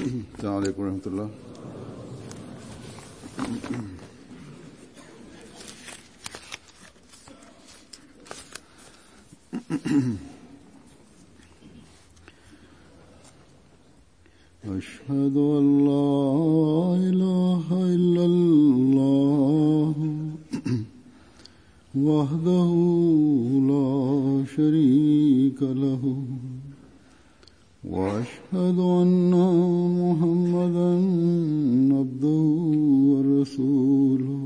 السلام عليكم ورحمة الله أشهد أن لا إله إلا الله وحده لا شريك له وأشهد أن محمدا عبده ورسوله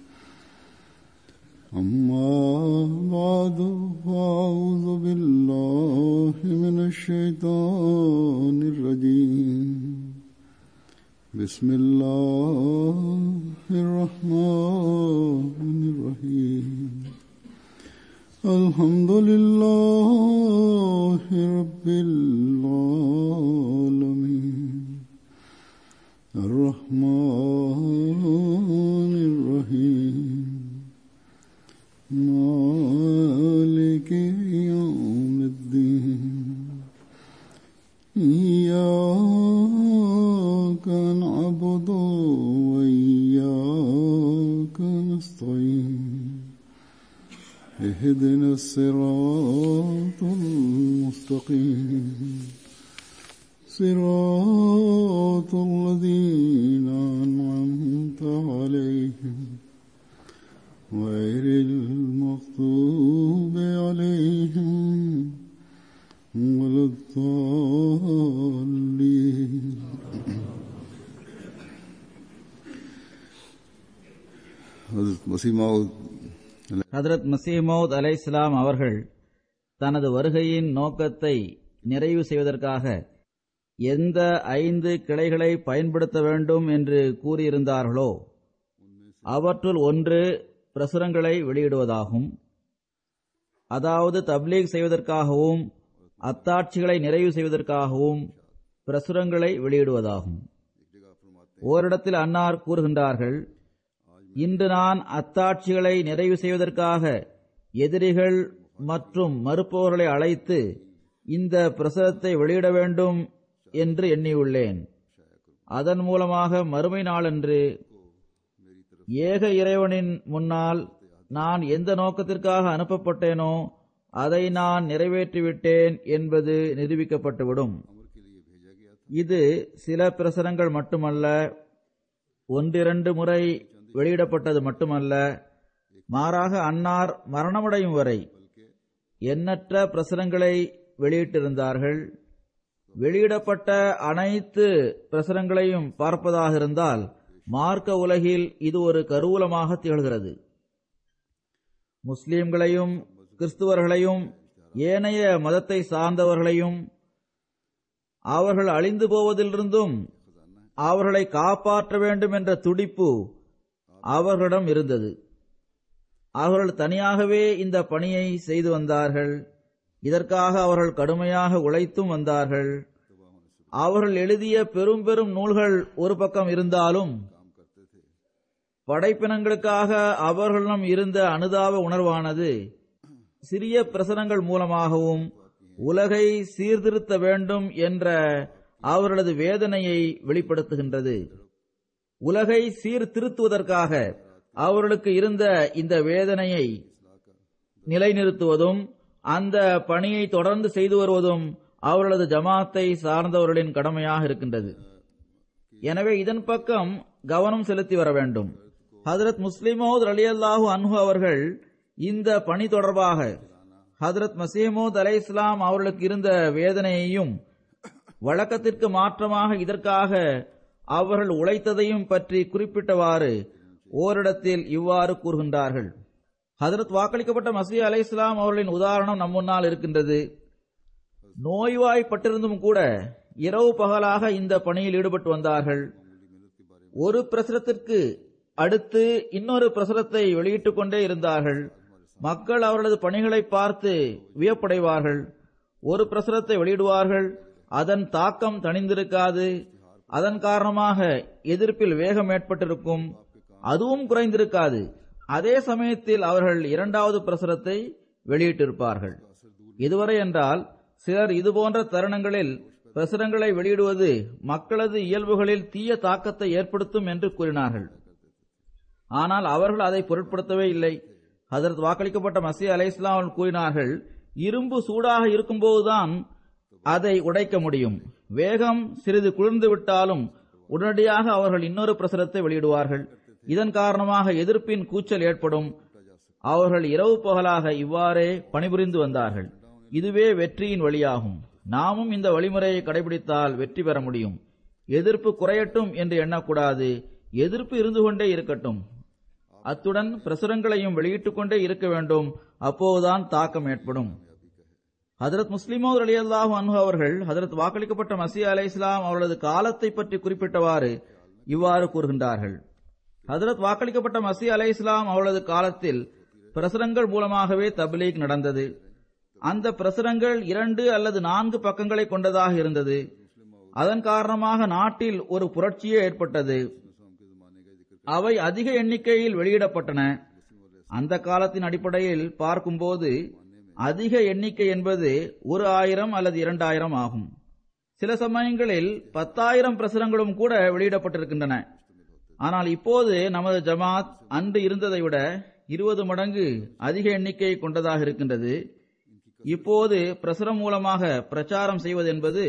أما بعد فأعوذ بالله من الشيطان الرجيم بسم الله الرحمن الرحيم الحمد لله رب العالمين الرحمن الرحيم مالك يوم الدين إياك نعبد وإياك نستعين اهدنا الصراط المستقيم صراط الذين أنعمت عليهم غير المغضوب عليهم ولا الضالين حضرت مسیح موعود ஹதரத் மசீமௌத் அலைஸ்லாம் அவர்கள் தனது வருகையின் நோக்கத்தை நிறைவு செய்வதற்காக எந்த ஐந்து கிளைகளை பயன்படுத்த வேண்டும் என்று கூறியிருந்தார்களோ அவற்றுள் ஒன்று பிரசுரங்களை வெளியிடுவதாகும் அதாவது தப்லீக் செய்வதற்காகவும் அத்தாட்சிகளை நிறைவு செய்வதற்காகவும் பிரசுரங்களை வெளியிடுவதாகும் ஓரிடத்தில் அன்னார் கூறுகின்றார்கள் இன்று நான் அத்தாட்சிகளை நிறைவு செய்வதற்காக எதிரிகள் மற்றும் மறுப்பவர்களை அழைத்து இந்த பிரசுரத்தை வெளியிட வேண்டும் என்று எண்ணியுள்ளேன் அதன் மூலமாக மறுமை நாளன்று ஏக இறைவனின் முன்னால் நான் எந்த நோக்கத்திற்காக அனுப்பப்பட்டேனோ அதை நான் நிறைவேற்றிவிட்டேன் என்பது நிரூபிக்கப்பட்டுவிடும் இது சில பிரசுரங்கள் மட்டுமல்ல ஒன்றிரண்டு முறை வெளியிடப்பட்டது மட்டுமல்ல மாறாக அன்னார் மரணமடையும் வரை எண்ணற்ற பிரசுரங்களை வெளியிட்டிருந்தார்கள் வெளியிடப்பட்ட அனைத்து பிரசுரங்களையும் பார்ப்பதாக இருந்தால் மார்க்க உலகில் இது ஒரு கருவூலமாக திகழ்கிறது முஸ்லிம்களையும் கிறிஸ்துவர்களையும் ஏனைய மதத்தை சார்ந்தவர்களையும் அவர்கள் அழிந்து போவதிலிருந்தும் அவர்களை காப்பாற்ற வேண்டும் என்ற துடிப்பு அவர்களிடம் இருந்தது அவர்கள் தனியாகவே இந்த பணியை செய்து வந்தார்கள் இதற்காக அவர்கள் கடுமையாக உழைத்தும் வந்தார்கள் அவர்கள் எழுதிய பெரும் பெரும் நூல்கள் ஒரு பக்கம் இருந்தாலும் படைப்பினங்களுக்காக அவர்களிடம் இருந்த அனுதாப உணர்வானது சிறிய பிரசனங்கள் மூலமாகவும் உலகை சீர்திருத்த வேண்டும் என்ற அவர்களது வேதனையை வெளிப்படுத்துகின்றது உலகை சீர்திருத்துவதற்காக அவர்களுக்கு இருந்த இந்த வேதனையை நிலைநிறுத்துவதும் அந்த பணியை தொடர்ந்து செய்து வருவதும் அவர்களது ஜமாத்தை சார்ந்தவர்களின் கடமையாக இருக்கின்றது எனவே இதன் பக்கம் கவனம் செலுத்தி வர வேண்டும் ஹதரத் முஸ்லிமோத் அலி அல்லாஹூ அன்ஹு அவர்கள் இந்த பணி தொடர்பாக ஹதரத் மசீமோத் அலை இஸ்லாம் அவர்களுக்கு இருந்த வேதனையையும் வழக்கத்திற்கு மாற்றமாக இதற்காக அவர்கள் உழைத்ததையும் பற்றி குறிப்பிட்டவாறு ஓரிடத்தில் இவ்வாறு கூறுகின்றார்கள் ஹதரத் வாக்களிக்கப்பட்ட மசீ அலை இஸ்லாம் அவர்களின் உதாரணம் நம் முன்னால் இருக்கின்றது நோய்வாய்ப்பட்டிருந்தும் கூட இரவு பகலாக இந்த பணியில் ஈடுபட்டு வந்தார்கள் ஒரு பிரசுரத்திற்கு அடுத்து இன்னொரு பிரசுரத்தை வெளியிட்டுக் கொண்டே இருந்தார்கள் மக்கள் அவர்களது பணிகளை பார்த்து வியப்படைவார்கள் ஒரு பிரசுரத்தை வெளியிடுவார்கள் அதன் தாக்கம் தணிந்திருக்காது அதன் காரணமாக எதிர்ப்பில் வேகம் ஏற்பட்டிருக்கும் அதுவும் குறைந்திருக்காது அதே சமயத்தில் அவர்கள் இரண்டாவது பிரசுரத்தை வெளியிட்டிருப்பார்கள் இதுவரை என்றால் சிலர் இதுபோன்ற தருணங்களில் பிரசுரங்களை வெளியிடுவது மக்களது இயல்புகளில் தீய தாக்கத்தை ஏற்படுத்தும் என்று கூறினார்கள் ஆனால் அவர்கள் அதை பொருட்படுத்தவே இல்லை ஹதரத் வாக்களிக்கப்பட்ட மசி அலை இஸ்லாம் கூறினார்கள் இரும்பு சூடாக இருக்கும்போதுதான் அதை உடைக்க முடியும் வேகம் சிறிது குளிர்ந்து விட்டாலும் உடனடியாக அவர்கள் இன்னொரு பிரசுரத்தை வெளியிடுவார்கள் இதன் காரணமாக எதிர்ப்பின் கூச்சல் ஏற்படும் அவர்கள் இரவு பகலாக இவ்வாறே பணிபுரிந்து வந்தார்கள் இதுவே வெற்றியின் வழியாகும் நாமும் இந்த வழிமுறையை கடைபிடித்தால் வெற்றி பெற முடியும் எதிர்ப்பு குறையட்டும் என்று எண்ணக்கூடாது எதிர்ப்பு இருந்து கொண்டே இருக்கட்டும் அத்துடன் பிரசுரங்களையும் வெளியிட்டுக் கொண்டே இருக்க வேண்டும் அப்போதுதான் தாக்கம் ஏற்படும் ஹதரத் முஸ்லிமோ அலி அல்லாஹு அன்ஹு அவர்கள் ஹதரத் வாக்களிக்கப்பட்ட மசி அலை இஸ்லாம் அவர்களது காலத்தை பற்றி குறிப்பிட்டவாறு இவ்வாறு கூறுகின்றார்கள் ஹதரத் வாக்களிக்கப்பட்ட மசி அலை இஸ்லாம் அவர்களது காலத்தில் பிரசுரங்கள் மூலமாகவே தப்லீக் நடந்தது அந்த பிரசுரங்கள் இரண்டு அல்லது நான்கு பக்கங்களை கொண்டதாக இருந்தது அதன் காரணமாக நாட்டில் ஒரு புரட்சியே ஏற்பட்டது அவை அதிக எண்ணிக்கையில் வெளியிடப்பட்டன அந்த காலத்தின் அடிப்படையில் பார்க்கும்போது அதிக எண்ணிக்கை என்பது ஒரு ஆயிரம் அல்லது இரண்டாயிரம் ஆகும் சில சமயங்களில் பத்தாயிரம் பிரசுரங்களும் கூட வெளியிடப்பட்டிருக்கின்றன ஆனால் இப்போது நமது ஜமாத் அன்று இருந்ததை விட இருபது மடங்கு அதிக எண்ணிக்கையை கொண்டதாக இருக்கின்றது இப்போது பிரசுரம் மூலமாக பிரச்சாரம் செய்வது என்பது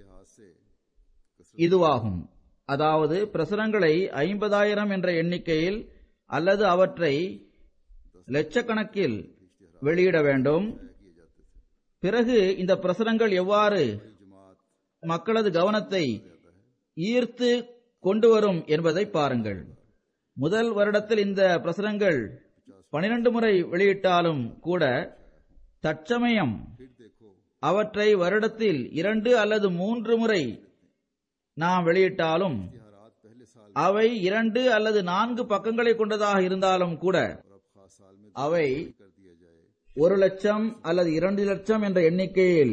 இதுவாகும் அதாவது பிரசுரங்களை ஐம்பதாயிரம் என்ற எண்ணிக்கையில் அல்லது அவற்றை லட்சக்கணக்கில் வெளியிட வேண்டும் பிறகு இந்த பிரசுரங்கள் எவ்வாறு மக்களது கவனத்தை ஈர்த்து கொண்டு வரும் என்பதை பாருங்கள் முதல் வருடத்தில் இந்த பிரசுரங்கள் பனிரெண்டு முறை வெளியிட்டாலும் கூட தற்சமயம் அவற்றை வருடத்தில் இரண்டு அல்லது மூன்று முறை நாம் வெளியிட்டாலும் அவை இரண்டு அல்லது நான்கு பக்கங்களை கொண்டதாக இருந்தாலும் கூட அவை ஒரு லட்சம் அல்லது இரண்டு லட்சம் என்ற எண்ணிக்கையில்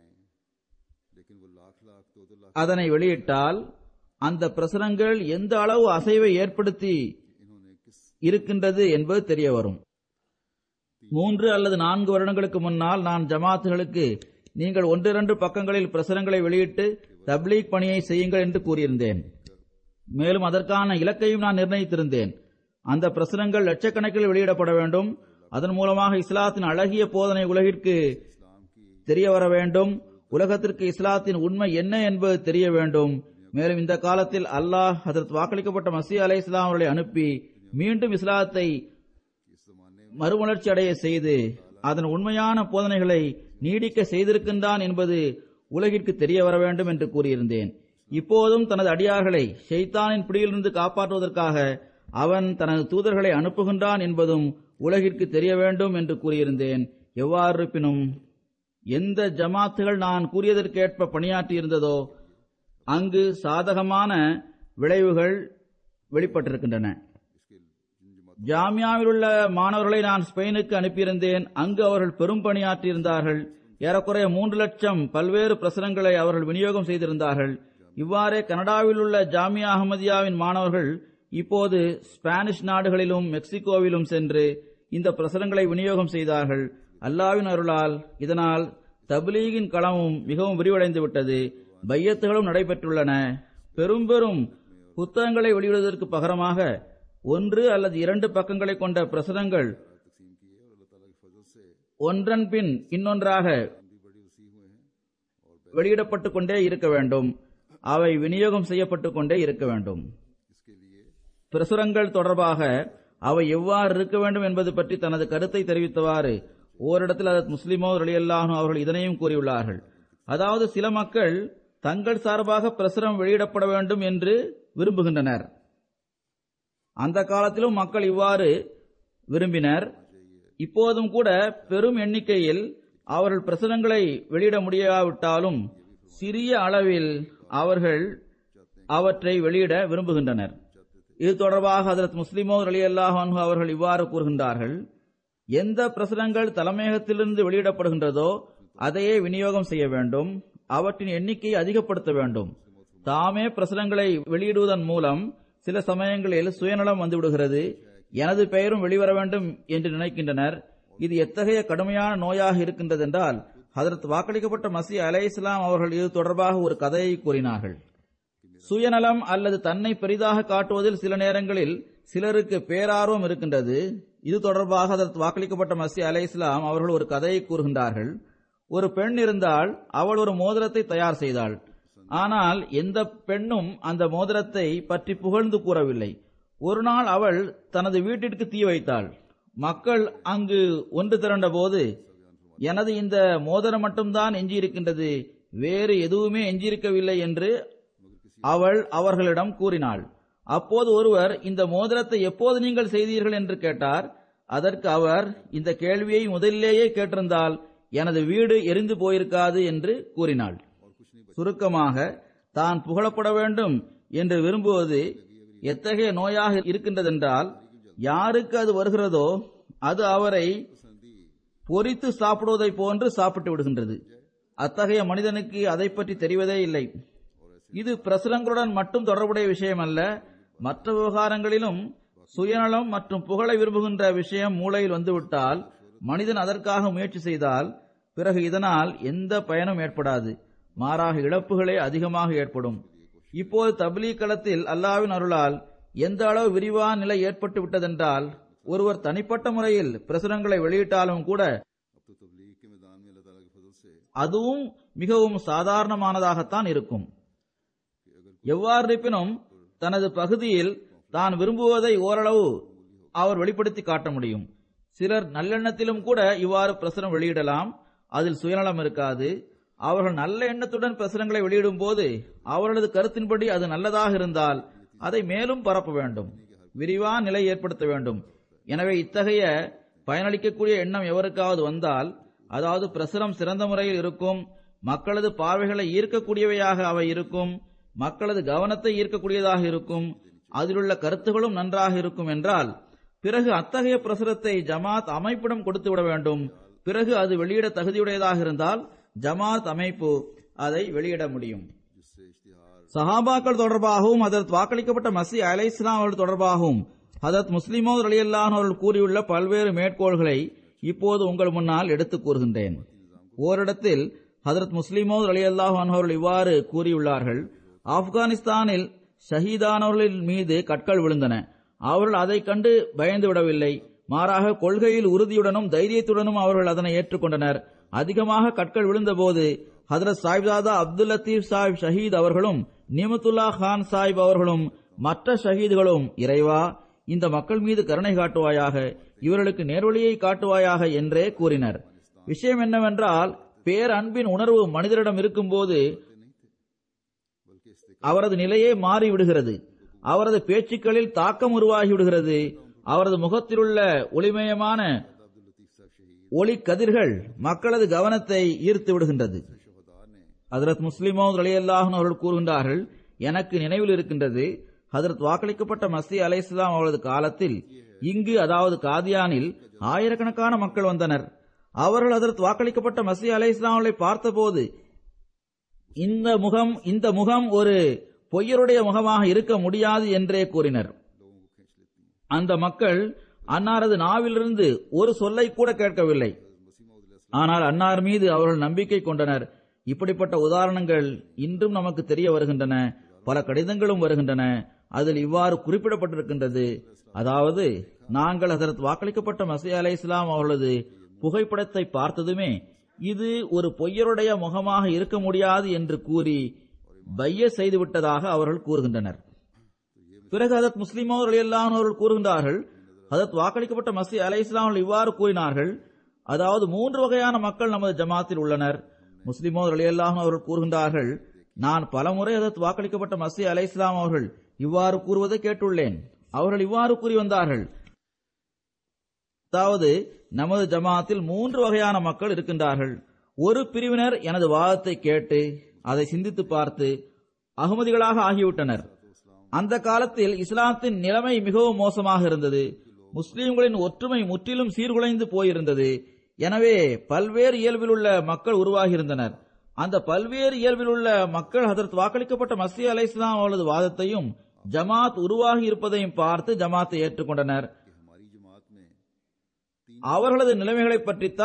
அதனை வெளியிட்டால் அந்த பிரசுரங்கள் எந்த அளவு அசைவை ஏற்படுத்தி இருக்கின்றது என்பது தெரிய வரும் மூன்று அல்லது நான்கு வருடங்களுக்கு முன்னால் நான் ஜமாத்துகளுக்கு நீங்கள் ஒன்றிரண்டு பக்கங்களில் பிரசுரங்களை வெளியிட்டு தப்லீக் பணியை செய்யுங்கள் என்று கூறியிருந்தேன் மேலும் அதற்கான இலக்கையும் நான் நிர்ணயித்திருந்தேன் அந்த பிரசுரங்கள் லட்சக்கணக்கில் வெளியிடப்பட வேண்டும் அதன் மூலமாக இஸ்லாத்தின் அழகிய போதனை உலகிற்கு தெரிய வர வேண்டும் உலகத்திற்கு இஸ்லாத்தின் உண்மை என்ன என்பது தெரிய வேண்டும் மேலும் இந்த காலத்தில் அல்லாஹ் அதற்கு வாக்களிக்கப்பட்ட மசி அலை இஸ்லாம் அவர்களை அனுப்பி மீண்டும் இஸ்லாத்தை மறுமலர்ச்சி அடைய செய்து அதன் உண்மையான போதனைகளை நீடிக்க செய்திருக்கின்றான் என்பது உலகிற்கு தெரிய வர வேண்டும் என்று கூறியிருந்தேன் இப்போதும் தனது அடியார்களை ஷெய்தானின் பிடியிலிருந்து காப்பாற்றுவதற்காக அவன் தனது தூதர்களை அனுப்புகின்றான் என்பதும் உலகிற்கு தெரிய வேண்டும் என்று கூறியிருந்தேன் எவ்வாறு இருப்பினும் எந்த ஜமாத்துகள் நான் கூறியதற்கேற்ப பணியாற்றியிருந்ததோ அங்கு சாதகமான விளைவுகள் வெளிப்பட்டிருக்கின்றன ஜாமியாவில் உள்ள மாணவர்களை நான் ஸ்பெயினுக்கு அனுப்பியிருந்தேன் அங்கு அவர்கள் பெரும் பணியாற்றியிருந்தார்கள் ஏறக்குறைய மூன்று லட்சம் பல்வேறு பிரசுரங்களை அவர்கள் விநியோகம் செய்திருந்தார்கள் இவ்வாறே கனடாவில் உள்ள ஜாமியா அகமதியாவின் மாணவர்கள் இப்போது ஸ்பானிஷ் நாடுகளிலும் மெக்சிகோவிலும் சென்று இந்த பிரசுரங்களை விநியோகம் செய்தார்கள் அல்லாவின் அருளால் இதனால் தப்லீகின் களமும் மிகவும் விரிவடைந்து விட்டது பையத்துகளும் நடைபெற்றுள்ளன பெரும் பெரும் புத்தகங்களை வெளியிடுவதற்கு பகரமாக ஒன்று அல்லது இரண்டு பக்கங்களை கொண்ட பிரசுரங்கள் ஒன்றன் பின் இன்னொன்றாக வெளியிடப்பட்டுக் கொண்டே இருக்க வேண்டும் அவை விநியோகம் செய்யப்பட்டுக் கொண்டே இருக்க வேண்டும் பிரசுரங்கள் தொடர்பாக அவை எவ்வாறு இருக்க வேண்டும் என்பது பற்றி தனது கருத்தை தெரிவித்தவாறு ஓரிடத்தில் அதற்கு முஸ்லிமோ ரலியல்லாஹு அவர்கள் இதனையும் கூறியுள்ளார்கள் அதாவது சில மக்கள் தங்கள் சார்பாக பிரசுரம் வெளியிடப்பட வேண்டும் என்று விரும்புகின்றனர் அந்த காலத்திலும் மக்கள் இவ்வாறு விரும்பினர் இப்போதும் கூட பெரும் எண்ணிக்கையில் அவர்கள் பிரசுரங்களை வெளியிட முடியாவிட்டாலும் சிறிய அளவில் அவர்கள் அவற்றை வெளியிட விரும்புகின்றனர் இது தொடர்பாக ஹதரத் முஸ்லிமோ அலி அல்லாஹ் அவர்கள் இவ்வாறு கூறுகின்றார்கள் எந்த பிரசுரங்கள் தலைமையகத்திலிருந்து வெளியிடப்படுகின்றதோ அதையே விநியோகம் செய்ய வேண்டும் அவற்றின் எண்ணிக்கையை அதிகப்படுத்த வேண்டும் தாமே பிரசுரங்களை வெளியிடுவதன் மூலம் சில சமயங்களில் சுயநலம் வந்துவிடுகிறது எனது பெயரும் வெளிவர வேண்டும் என்று நினைக்கின்றனர் இது எத்தகைய கடுமையான நோயாக இருக்கின்றதென்றால் ஹதரத் வாக்களிக்கப்பட்ட மசி அலை இஸ்லாம் அவர்கள் இது தொடர்பாக ஒரு கதையை கூறினார்கள் சுயநலம் அல்லது தன்னை பெரிதாக காட்டுவதில் சில நேரங்களில் சிலருக்கு பேரார்வம் இருக்கின்றது இது தொடர்பாக அதற்கு வாக்களிக்கப்பட்ட மசி அலை இஸ்லாம் அவர்கள் ஒரு கதையை கூறுகின்றார்கள் ஒரு பெண் இருந்தால் அவள் ஒரு மோதிரத்தை தயார் செய்தாள் ஆனால் எந்த பெண்ணும் அந்த மோதிரத்தை பற்றி புகழ்ந்து கூறவில்லை ஒரு நாள் அவள் தனது வீட்டிற்கு தீ வைத்தாள் மக்கள் அங்கு ஒன்று திரண்ட போது எனது இந்த மோதிரம் மட்டும்தான் எஞ்சியிருக்கின்றது வேறு எதுவுமே எஞ்சியிருக்கவில்லை என்று அவள் அவர்களிடம் கூறினாள் அப்போது ஒருவர் இந்த மோதிரத்தை எப்போது நீங்கள் செய்தீர்கள் என்று கேட்டார் அதற்கு அவர் இந்த கேள்வியை முதலிலேயே கேட்டிருந்தால் எனது வீடு எரிந்து போயிருக்காது என்று கூறினாள் சுருக்கமாக தான் புகழப்பட வேண்டும் என்று விரும்புவது எத்தகைய நோயாக இருக்கின்றதென்றால் யாருக்கு அது வருகிறதோ அது அவரை பொரித்து சாப்பிடுவதை போன்று சாப்பிட்டு விடுகின்றது அத்தகைய மனிதனுக்கு அதை பற்றி தெரிவதே இல்லை இது பிரசுரங்களுடன் மட்டும் தொடர்புடைய விஷயம் அல்ல மற்ற விவகாரங்களிலும் சுயநலம் மற்றும் புகழை விரும்புகின்ற விஷயம் மூளையில் வந்துவிட்டால் மனிதன் அதற்காக முயற்சி செய்தால் பிறகு இதனால் எந்த பயனும் ஏற்படாது மாறாக இழப்புகளே அதிகமாக ஏற்படும் இப்போது தபிலீ களத்தில் அல்லாவின் அருளால் எந்த அளவு விரிவான நிலை ஏற்பட்டு விட்டதென்றால் ஒருவர் தனிப்பட்ட முறையில் பிரசுரங்களை வெளியிட்டாலும் கூட अब तो तबलीग के मैदान में अल्लाह ताला के फजल से அதுவும் மிகவும் சாதாரணமானதாகத்தான் இருக்கும் எவ்வாறு இருப்பினும் தனது பகுதியில் தான் விரும்புவதை ஓரளவு அவர் வெளிப்படுத்தி காட்ட முடியும் சிலர் நல்லெண்ணத்திலும் கூட இவ்வாறு பிரசுரம் வெளியிடலாம் அதில் சுயநலம் இருக்காது அவர்கள் நல்ல எண்ணத்துடன் பிரசுரங்களை வெளியிடும் போது அவர்களது கருத்தின்படி அது நல்லதாக இருந்தால் அதை மேலும் பரப்ப வேண்டும் விரிவான நிலை ஏற்படுத்த வேண்டும் எனவே இத்தகைய பயனளிக்கக்கூடிய எண்ணம் எவருக்காவது வந்தால் அதாவது பிரசுரம் சிறந்த முறையில் இருக்கும் மக்களது பார்வைகளை ஈர்க்கக்கூடியவையாக அவை இருக்கும் மக்களது கவனத்தை ஈர்க்கக்கூடியதாக இருக்கும் அதிலுள்ள கருத்துகளும் நன்றாக இருக்கும் என்றால் பிறகு அத்தகைய பிரசுரத்தை ஜமாத் அமைப்பிடம் கொடுத்து விட வேண்டும் பிறகு அது வெளியிட தகுதியுடையதாக இருந்தால் ஜமாத் அமைப்பு அதை வெளியிட முடியும் जिससे इश्तिहार சஹாபாக்கள் தொடர்பாகவும் அதற்கு வாக்களிக்கப்பட்ட மசி அலை இஸ்லாம் அவர்கள் தொடர்பாகவும் ஹதரத் முஸ்லிமோ ரலியல்லான் அவர்கள் கூறியுள்ள பல்வேறு மேற்கோள்களை இப்போது உங்கள் முன்னால் எடுத்துக் கூறுகின்றேன் ஓரிடத்தில் ஹதரத் முஸ்லிமோ ரலியல்லாஹு அன்ஹு அவர்கள் இவ்வாறு கூறியுள்ளார்கள் ஆப்கானிஸ்தானில் ஷஹீதானவர்களின் மீது கற்கள் விழுந்தன அவர்கள் அதைக் கண்டு பயந்து விடவில்லை மாறாக கொள்கையில் உறுதியுடனும் தைரியத்துடனும் அவர்கள் அதனை ஏற்றுக்கொண்டனர் அதிகமாக கற்கள் விழுந்தபோது ஹதரத் சாஹிப்தாதா அப்துல் லத்தீப் சாஹிப் ஷஹீத் அவர்களும் நியமத்துல்லா கான் சாஹிப் அவர்களும் மற்ற ஷஹீதுகளும் இறைவா இந்த மக்கள் மீது கருணை காட்டுவாயாக இவர்களுக்கு நேர்வழியை காட்டுவாயாக என்றே கூறினர் விஷயம் என்னவென்றால் பேரன்பின் உணர்வு மனிதரிடம் இருக்கும்போது அவரது நிலையே மாறிவிடுகிறது அவரது பேச்சுக்களில் தாக்கம் உருவாகி விடுகிறது அவரது முகத்திலுள்ள ஒளிமயமான ஒளி கதிர்கள் மக்களது கவனத்தை ஈர்த்து விடுகின்றது ஹதரத் முஸ்லிமோ அலியல்லாஹன் அவர்கள் கூறுகின்றார்கள் எனக்கு நினைவில் இருக்கின்றது ஹதரத் வாக்களிக்கப்பட்ட மசி அலை இஸ்லாம் அவரது காலத்தில் இங்கு அதாவது காதியானில் ஆயிரக்கணக்கான மக்கள் வந்தனர் அவர்கள் ஹதரத் வாக்களிக்கப்பட்ட மசி அலை இஸ்லாம் அவர்களை பார்த்தபோது இந்த முகம் இந்த முகம் ஒரு பொய்யருடைய முகமாக இருக்க முடியாது என்றே கூறினர் அந்த மக்கள் அன்னாரது நாவிலிருந்து ஒரு சொல்லை கூட கேட்கவில்லை ஆனால் அன்னார் மீது அவர்கள் நம்பிக்கை கொண்டனர் இப்படிப்பட்ட உதாரணங்கள் இன்றும் நமக்கு தெரிய வருகின்றன பல கடிதங்களும் வருகின்றன அதில் இவ்வாறு குறிப்பிடப்பட்டிருக்கின்றது அதாவது நாங்கள் அதற்கு வாக்களிக்கப்பட்ட மசீ அலை இஸ்லாம் அவர்களது புகைப்படத்தை பார்த்ததுமே இது ஒரு பொய்யருடைய முகமாக இருக்க முடியாது என்று கூறி பைய செய்துவிட்டதாக அவர்கள் கூறுகின்றனர் பிறகு அதத் முஸ்லிமோ எல்லாம் அவர்கள் கூறுகின்றார்கள் அதத் வாக்களிக்கப்பட்ட மசி அலை இஸ்லாம் அவர்கள் இவ்வாறு கூறினார்கள் அதாவது மூன்று வகையான மக்கள் நமது ஜமாத்தில் உள்ளனர் முஸ்லிமோ அலியல்லாஹ் அவர்கள் கூறுகின்றார்கள் நான் பலமுறை அதத் வாக்களிக்கப்பட்ட மசி அலை இஸ்லாம் அவர்கள் இவ்வாறு கூறுவதை கேட்டுள்ளேன் அவர்கள் இவ்வாறு கூறி வந்தார்கள் அதாவது நமது ஜமாத்தில் மூன்று வகையான மக்கள் இருக்கின்றார்கள் ஒரு பிரிவினர் எனது வாதத்தை கேட்டு அதை சிந்தித்து பார்த்து அகமதிகளாக ஆகிவிட்டனர் அந்த காலத்தில் இஸ்லாத்தின் நிலைமை மிகவும் மோசமாக இருந்தது முஸ்லிம்களின் ஒற்றுமை முற்றிலும் சீர்குலைந்து போயிருந்தது எனவே பல்வேறு இயல்பில் உள்ள மக்கள் உருவாகியிருந்தனர் அந்த பல்வேறு இயல்பில் உள்ள மக்கள் அதற்கு வாக்களிக்கப்பட்ட மசி அலை இஸ்லாம் அவர்களது வாதத்தையும் ஜமாத் உருவாகி இருப்பதையும் பார்த்து ஜமாத்தை ஏற்றுக்கொண்டனர் हमारी जमात में அவர்களது நிலைமைகளை பற்றித்தான்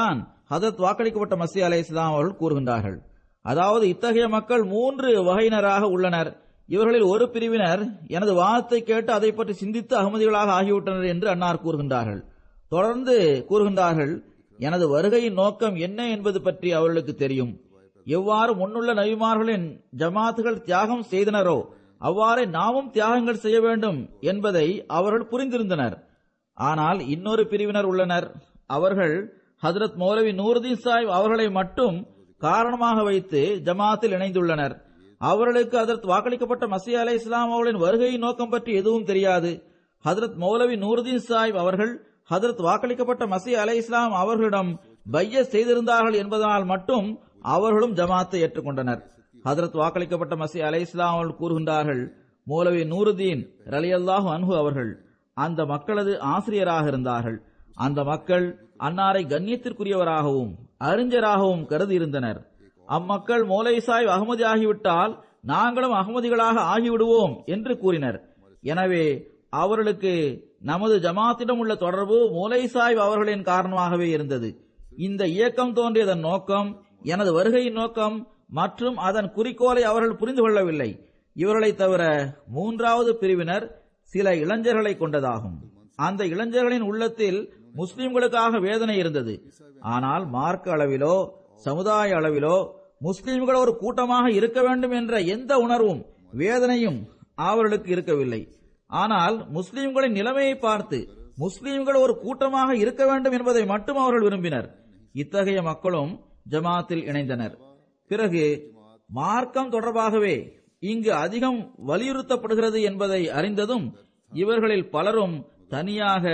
ஹதரத் வாக்களிக்கப்பட்ட மசி அலை இஸ்லாம் அவர்கள் கூறுகின்றார்கள் அதாவது இத்தகைய மக்கள் மூன்று வகையினராக உள்ளனர் இவர்களில் ஒரு பிரிவினர் எனது வாதத்தை கேட்டு அதை பற்றி சிந்தித்து அகமதிகளாக ஆகிவிட்டனர் என்று அன்னார் கூறுகின்றார்கள் தொடர்ந்து கூறுகின்றார்கள் எனது வருகையின் நோக்கம் என்ன என்பது பற்றி அவர்களுக்கு தெரியும் எவ்வாறு முன்னுள்ள நபிமார்களின் ஜமாத்துகள் தியாகம் செய்தனரோ அவ்வாறே நாமும் தியாகங்கள் செய்ய வேண்டும் என்பதை அவர்கள் புரிந்திருந்தனர் ஆனால் இன்னொரு பிரிவினர் உள்ளனர் அவர்கள் ஹதரத் மௌலவி நூருதீன் சாஹிப் அவர்களை மட்டும் காரணமாக வைத்து ஜமாத்தில் இணைந்துள்ளனர் அவர்களுக்கு அதற்கு வாக்களிக்கப்பட்ட மசி அலை இஸ்லாம் அவர்களின் வருகையின் நோக்கம் பற்றி எதுவும் தெரியாது ஹதரத் மௌலவி நூருதீன் சாஹிப் அவர்கள் ஹதரத் வாக்களிக்கப்பட்ட மசி அலை இஸ்லாம் அவர்களிடம் பைய செய்திருந்தார்கள் என்பதனால் மட்டும் அவர்களும் ஜமாத்தை ஏற்றுக்கொண்டனர் ஹதரத் வாக்களிக்கப்பட்ட மசி அலை இஸ்லாம் அவர்கள் கூறுகின்றார்கள் மௌலவி நூருதீன் ரலியல்லாஹு அன்ஹு அவர்கள் அந்த மக்களது ஆசிரியராக இருந்தார்கள் அந்த மக்கள் அன்னாரை கண்ணியத்திற்குரியவராகவும் அறிஞராகவும் கருதியிருந்தனர் அம்மக்கள் மௌலை சாய் அகமதி ஆகிவிட்டால் நாங்களும் அகமதிகளாக ஆகிவிடுவோம் என்று கூறினர் எனவே அவர்களுக்கு நமது ஜமாத்திடம் உள்ள தொடர்பு மூலை சாய்ப் அவர்களின் காரணமாகவே இருந்தது இந்த இயக்கம் தோன்றியதன் நோக்கம் எனது வருகையின் நோக்கம் மற்றும் அதன் குறிக்கோளை அவர்கள் புரிந்து கொள்ளவில்லை இவர்களை தவிர மூன்றாவது பிரிவினர் சில இளைஞர்களை கொண்டதாகும் அந்த இளைஞர்களின் உள்ளத்தில் முஸ்லிம்களுக்காக வேதனை இருந்தது ஆனால் மார்க்க அளவிலோ சமுதாய அளவிலோ முஸ்லிம்கள் ஒரு கூட்டமாக இருக்க வேண்டும் என்ற எந்த உணர்வும் வேதனையும் அவர்களுக்கு இருக்கவில்லை ஆனால் முஸ்லிம்களின் நிலைமையை பார்த்து முஸ்லிம்கள் ஒரு கூட்டமாக இருக்க வேண்டும் என்பதை மட்டும் அவர்கள் விரும்பினர் இத்தகைய மக்களும் ஜமாத்தில் இணைந்தனர் பிறகு மார்க்கம் தொடர்பாகவே இங்கு அதிகம் வலியுறுத்தப்படுகிறது என்பதை அறிந்ததும் இவர்களில் பலரும் தனியாக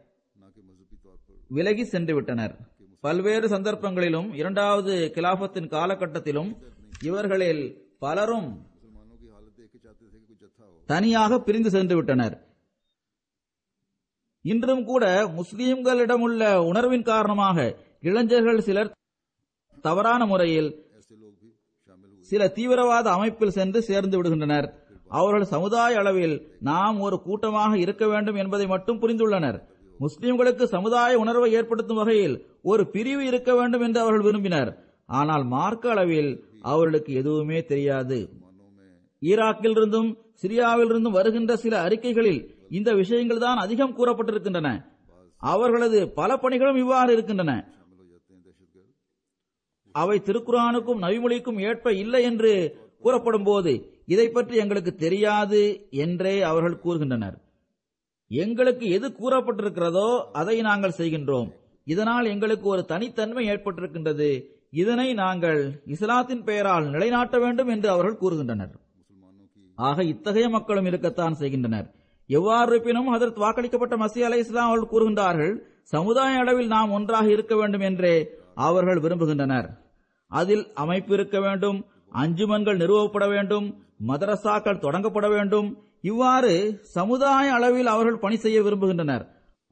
விலகி சென்று விட்டனர் பல்வேறு சந்தர்ப்பங்களிலும் இரண்டாவது கிலாபத்தின் காலகட்டத்திலும் இவர்களில் பலரும் தனியாக பிரிந்து சென்று விட்டனர் இன்றும் கூட முஸ்லிம்களிடமுள்ள உணர்வின் காரணமாக இளைஞர்கள் சிலர் தவறான முறையில் சில தீவிரவாத அமைப்பில் சென்று சேர்ந்து விடுகின்றனர் அவர்கள் சமுதாய அளவில் நாம் ஒரு கூட்டமாக இருக்க வேண்டும் என்பதை மட்டும் புரிந்துள்ளனர் முஸ்லிம்களுக்கு சமுதாய உணர்வை ஏற்படுத்தும் வகையில் ஒரு பிரிவு இருக்க வேண்டும் என்று அவர்கள் விரும்பினர் ஆனால் மார்க்க அளவில் அவர்களுக்கு எதுவுமே தெரியாது ஈராக்கில் இருந்தும் சிரியாவில் இருந்தும் வருகின்ற சில அறிக்கைகளில் இந்த விஷயங்கள் தான் அதிகம் கூறப்பட்டிருக்கின்றன அவர்களது பல பணிகளும் இவ்வாறு இருக்கின்றன அவை திருக்குரானுக்கும் நவிமொழிக்கும் ஏற்ப இல்லை என்று கூறப்படும் போது இதை பற்றி எங்களுக்கு தெரியாது என்றே அவர்கள் கூறுகின்றனர் எங்களுக்கு எது கூறப்பட்டிருக்கிறதோ அதை நாங்கள் செய்கின்றோம் இதனால் எங்களுக்கு ஒரு தனித்தன்மை ஏற்பட்டிருக்கின்றது இதனை நாங்கள் இஸ்லாத்தின் பெயரால் நிலைநாட்ட வேண்டும் என்று அவர்கள் கூறுகின்றனர் ஆக இத்தகைய மக்களும் இருக்கத்தான் செய்கின்றனர் எவ்வாறு இருப்பினும் அதற்கு வாக்களிக்கப்பட்ட மசி அலை இஸ்லாம் அவர்கள் கூறுகின்றார்கள் சமுதாய அளவில் நாம் ஒன்றாக இருக்க வேண்டும் என்றே அவர்கள் விரும்புகின்றனர் அதில் அமைப்பு இருக்க வேண்டும் அஞ்சுமன்கள் நிறுவப்பட வேண்டும் மதரசாக்கள் தொடங்கப்பட வேண்டும் இவ்வாறு சமுதாய அளவில் அவர்கள் பணி செய்ய விரும்புகின்றனர்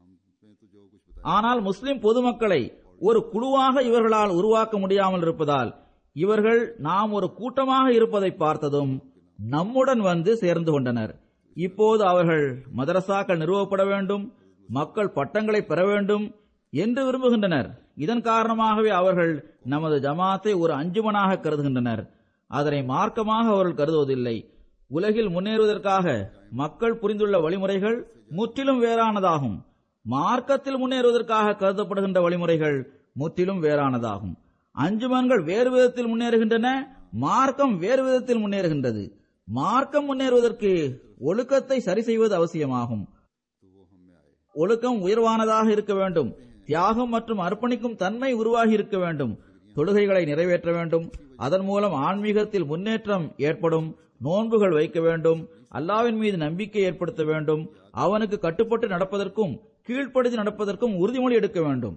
ஆனால் முஸ்லிம் பொதுமக்களை ஒரு குழுவாக இவர்களால் உருவாக்க முடியாமல் இருப்பதால் இவர்கள் நாம் ஒரு கூட்டமாக இருப்பதை பார்த்ததும் நம்முடன் வந்து சேர்ந்து கொண்டனர் இப்போது அவர்கள் மதரசாக்கள் நிறுவப்பட வேண்டும் மக்கள் பட்டங்களை பெற வேண்டும் என்று விரும்புகின்றனர் இதன் காரணமாகவே அவர்கள் நமது ஜமாத்தை ஒரு அஞ்சுமனாக கருதுகின்றனர் அதனை மார்க்கமாக அவர்கள் கருதுவதில்லை உலகில் முன்னேறுவதற்காக மக்கள் புரிந்துள்ள வழிமுறைகள் முற்றிலும் வேறானதாகும் மார்க்கத்தில் முன்னேறுவதற்காக கருதப்படுகின்ற வழிமுறைகள் முற்றிலும் வேறானதாகும் அஞ்சுமன்கள் வேறு விதத்தில் முன்னேறுகின்றன மார்க்கம் வேறு விதத்தில் முன்னேறுகின்றது மார்க்கம் முன்னேறுவதற்கு ஒழுக்கத்தை சரி செய்வது அவசியமாகும் ஒழுக்கம் உயர்வானதாக இருக்க வேண்டும் தியாகம் மற்றும் அர்ப்பணிக்கும் தன்மை உருவாகி இருக்க வேண்டும் தொழுகைகளை நிறைவேற்ற வேண்டும் அதன் மூலம் ஆன்மீகத்தில் முன்னேற்றம் ஏற்படும் நோன்புகள் வைக்க வேண்டும் அல்லாவின் மீது நம்பிக்கை ஏற்படுத்த வேண்டும் அவனுக்கு கட்டுப்பட்டு நடப்பதற்கும் கீழ்ப்படுத்தி நடப்பதற்கும் உறுதிமொழி எடுக்க வேண்டும்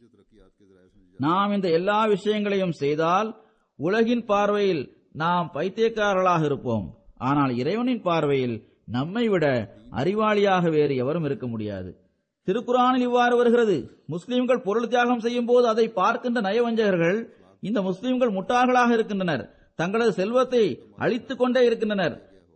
நாம் இந்த எல்லா விஷயங்களையும் செய்தால் உலகின் பார்வையில் நாம் பைத்தியக்காரர்களாக இருப்போம் ஆனால் இறைவனின் பார்வையில் நம்மை விட அறிவாளியாக வேறு எவரும் இருக்க முடியாது திருக்குறானில் இவ்வாறு வருகிறது முஸ்லிம்கள் பொருள் தியாகம் செய்யும் போது அதை பார்க்கின்ற நயவஞ்சகர்கள் இந்த முஸ்லிம்கள் முட்டாள்களாக இருக்கின்றனர் தங்களது செல்வத்தை அழித்துக் கொண்டே இருக்கின்றனர்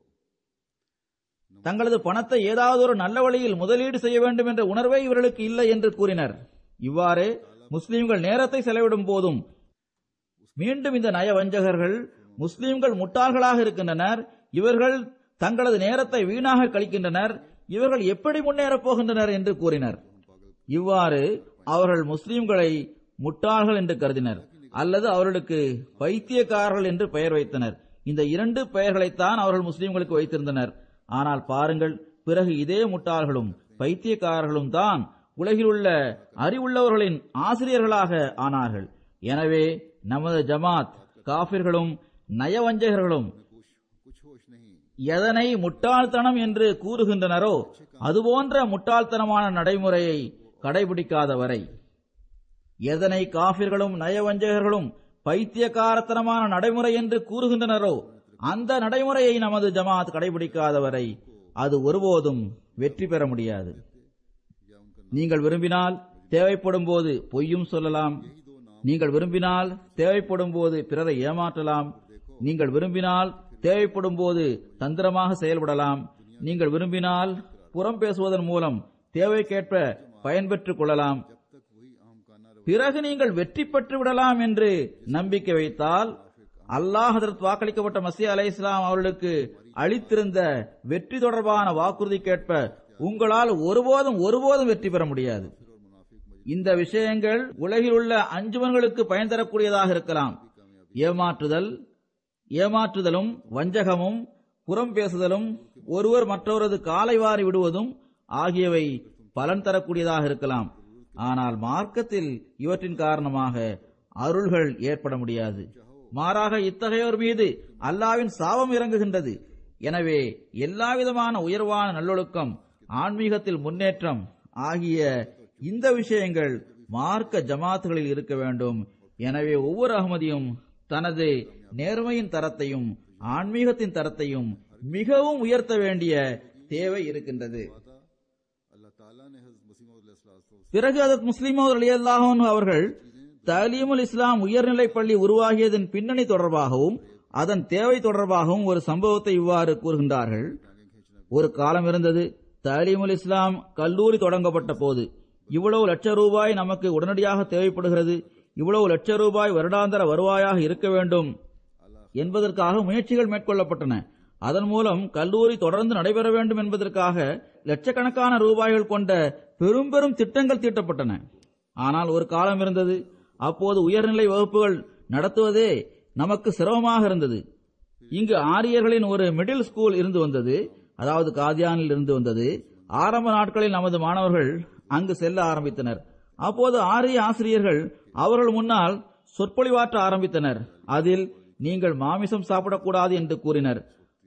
தங்களது பணத்தை ஏதாவது ஒரு நல்ல வழியில் முதலீடு செய்ய வேண்டும் என்ற உணர்வே இவர்களுக்கு இல்லை என்று கூறினர் இவ்வாறு முஸ்லிம்கள் நேரத்தை செலவிடும் போதும் மீண்டும் இந்த நயவஞ்சகர்கள் முஸ்லிம்கள் முட்டாள்களாக இருக்கின்றனர் இவர்கள் தங்களது நேரத்தை வீணாக கழிக்கின்றனர் இவர்கள் எப்படி முன்னேறப் போகின்றனர் என்று கூறினர் இவ்வாறு அவர்கள் முஸ்லிம்களை முட்டாள்கள் என்று கருதினர் அல்லது அவர்களுக்கு பைத்தியக்காரர்கள் என்று பெயர் வைத்தனர் இந்த இரண்டு பெயர்களைத்தான் அவர்கள் முஸ்லிம்களுக்கு வைத்திருந்தனர் ஆனால் பாருங்கள் பிறகு இதே முட்டாள்களும் பைத்தியக்காரர்களும் தான் உலகில் உள்ள அறிவுள்ளவர்களின் ஆசிரியர்களாக ஆனார்கள் எனவே நமது ஜமாத் காபிர்களும் நயவஞ்சகர்களும் कुछ होश नहीं எதனை முட்டாள்தனம் என்று கூறுகின்றனரோ அதுபோன்ற முட்டாள்தனமான நடைமுறையை கடைபிடிக்காத வரை எதனை காபிர்களும் நயவஞ்சகர்களும் பைத்தியக்காரத்தனமான நடைமுறை என்று கூறுகின்றனரோ அந்த நடைமுறையை நமது ஜமாத் கடைபிடிக்காத வரை அது ஒருபோதும் வெற்றி பெற முடியாது நீங்கள் விரும்பினால் தேவைப்படும் போது பொய்யும் சொல்லலாம் நீங்கள் விரும்பினால் தேவைப்படும் போது பிறரை ஏமாற்றலாம் நீங்கள் விரும்பினால் தேவைப்படும் போது தந்திரமாக செயல்படலாம் நீங்கள் விரும்பினால் புறம் பேசுவதன் மூலம் தேவைக்கேற்ப பயன்பெற்றுக் கொள்ளலாம் பிறகு நீங்கள் வெற்றி பெற்று விடலாம் என்று நம்பிக்கை வைத்தால் அல்லாஹ் ஹதரத் வாக்களிக்கப்பட்ட மசி அலை இஸ்லாம் அவர்களுக்கு அளித்திருந்த வெற்றி தொடர்பான வாக்குறுதிக்கேற்ப உங்களால் ஒருபோதும் ஒருபோதும் வெற்றி பெற முடியாது இந்த விஷயங்கள் உலகில் உள்ள அஞ்சுமன்களுக்கு பயன் தரக்கூடியதாக இருக்கலாம் ஏமாற்றுதல் ஏமாற்றுதலும் வஞ்சகமும் புறம் பேசுதலும் ஒருவர் மற்றவரது காலை வாரி விடுவதும் ஆகியவை பலன் தரக்கூடியதாக இருக்கலாம் ஆனால் மார்க்கத்தில் இவற்றின் காரணமாக அருள்கள் ஏற்பட முடியாது மாறாக இத்தகையோர் மீது அல்லாவின் சாபம் இறங்குகின்றது எனவே எல்லாவிதமான உயர்வான நல்லொழுக்கம் ஆன்மீகத்தில் முன்னேற்றம் ஆகிய இந்த விஷயங்கள் மார்க்க ஜமாத்துகளில் இருக்க வேண்டும் எனவே ஒவ்வொரு அகமதியும் தனது நேர்மையின் தரத்தையும் ஆன்மீகத்தின் தரத்தையும் மிகவும் உயர்த்த வேண்டிய தேவை இருக்கின்றது अल्लाह ताला ने हजरत मसीह मौद பிறகு அதத் முஸ்லிமோர் அலியல்லாஹன் அவர்கள் தலீமுல் இஸ்லாம் உயர்நிலைப் பள்ளி உருவாகியதன் பின்னணி தொடர்பாகவும் அதன் தேவை தொடர்பாகவும் ஒரு சம்பவத்தை இவ்வாறு கூறுகின்றார்கள் ஒரு காலம் இருந்தது தலீமுல் இஸ்லாம் கல்லூரி தொடங்கப்பட்ட போது இவ்வளவு லட்ச ரூபாய் நமக்கு உடனடியாக தேவைப்படுகிறது இவ்வளவு லட்ச ரூபாய் வருடாந்தர வருவாயாக இருக்க வேண்டும் என்பதற்காக முயற்சிகள் மேற்கொள்ளப்பட்டன அதன் மூலம் கல்லூரி தொடர்ந்து நடைபெற வேண்டும் என்பதற்காக லட்சக்கணக்கான ரூபாய்கள் கொண்ட பெரும் பெரும் திட்டங்கள் தீட்டப்பட்டன ஆனால் ஒரு காலம் இருந்தது அப்போது உயர்நிலை வகுப்புகள் நடத்துவதே நமக்கு சிரமமாக இருந்தது இங்கு ஆரியர்களின் ஒரு மிடில் ஸ்கூல் இருந்து வந்தது அதாவது காதியானில் இருந்து வந்தது ஆரம்ப நாட்களில் நமது மாணவர்கள் அங்கு செல்ல ஆரம்பித்தனர் அப்போது ஆரிய ஆசிரியர்கள் அவர்கள் முன்னால் சொற்பொழிவாற்ற ஆரம்பித்தனர் அதில் நீங்கள் மாமிசம் சாப்பிடக்கூடாது என்று கூறினர்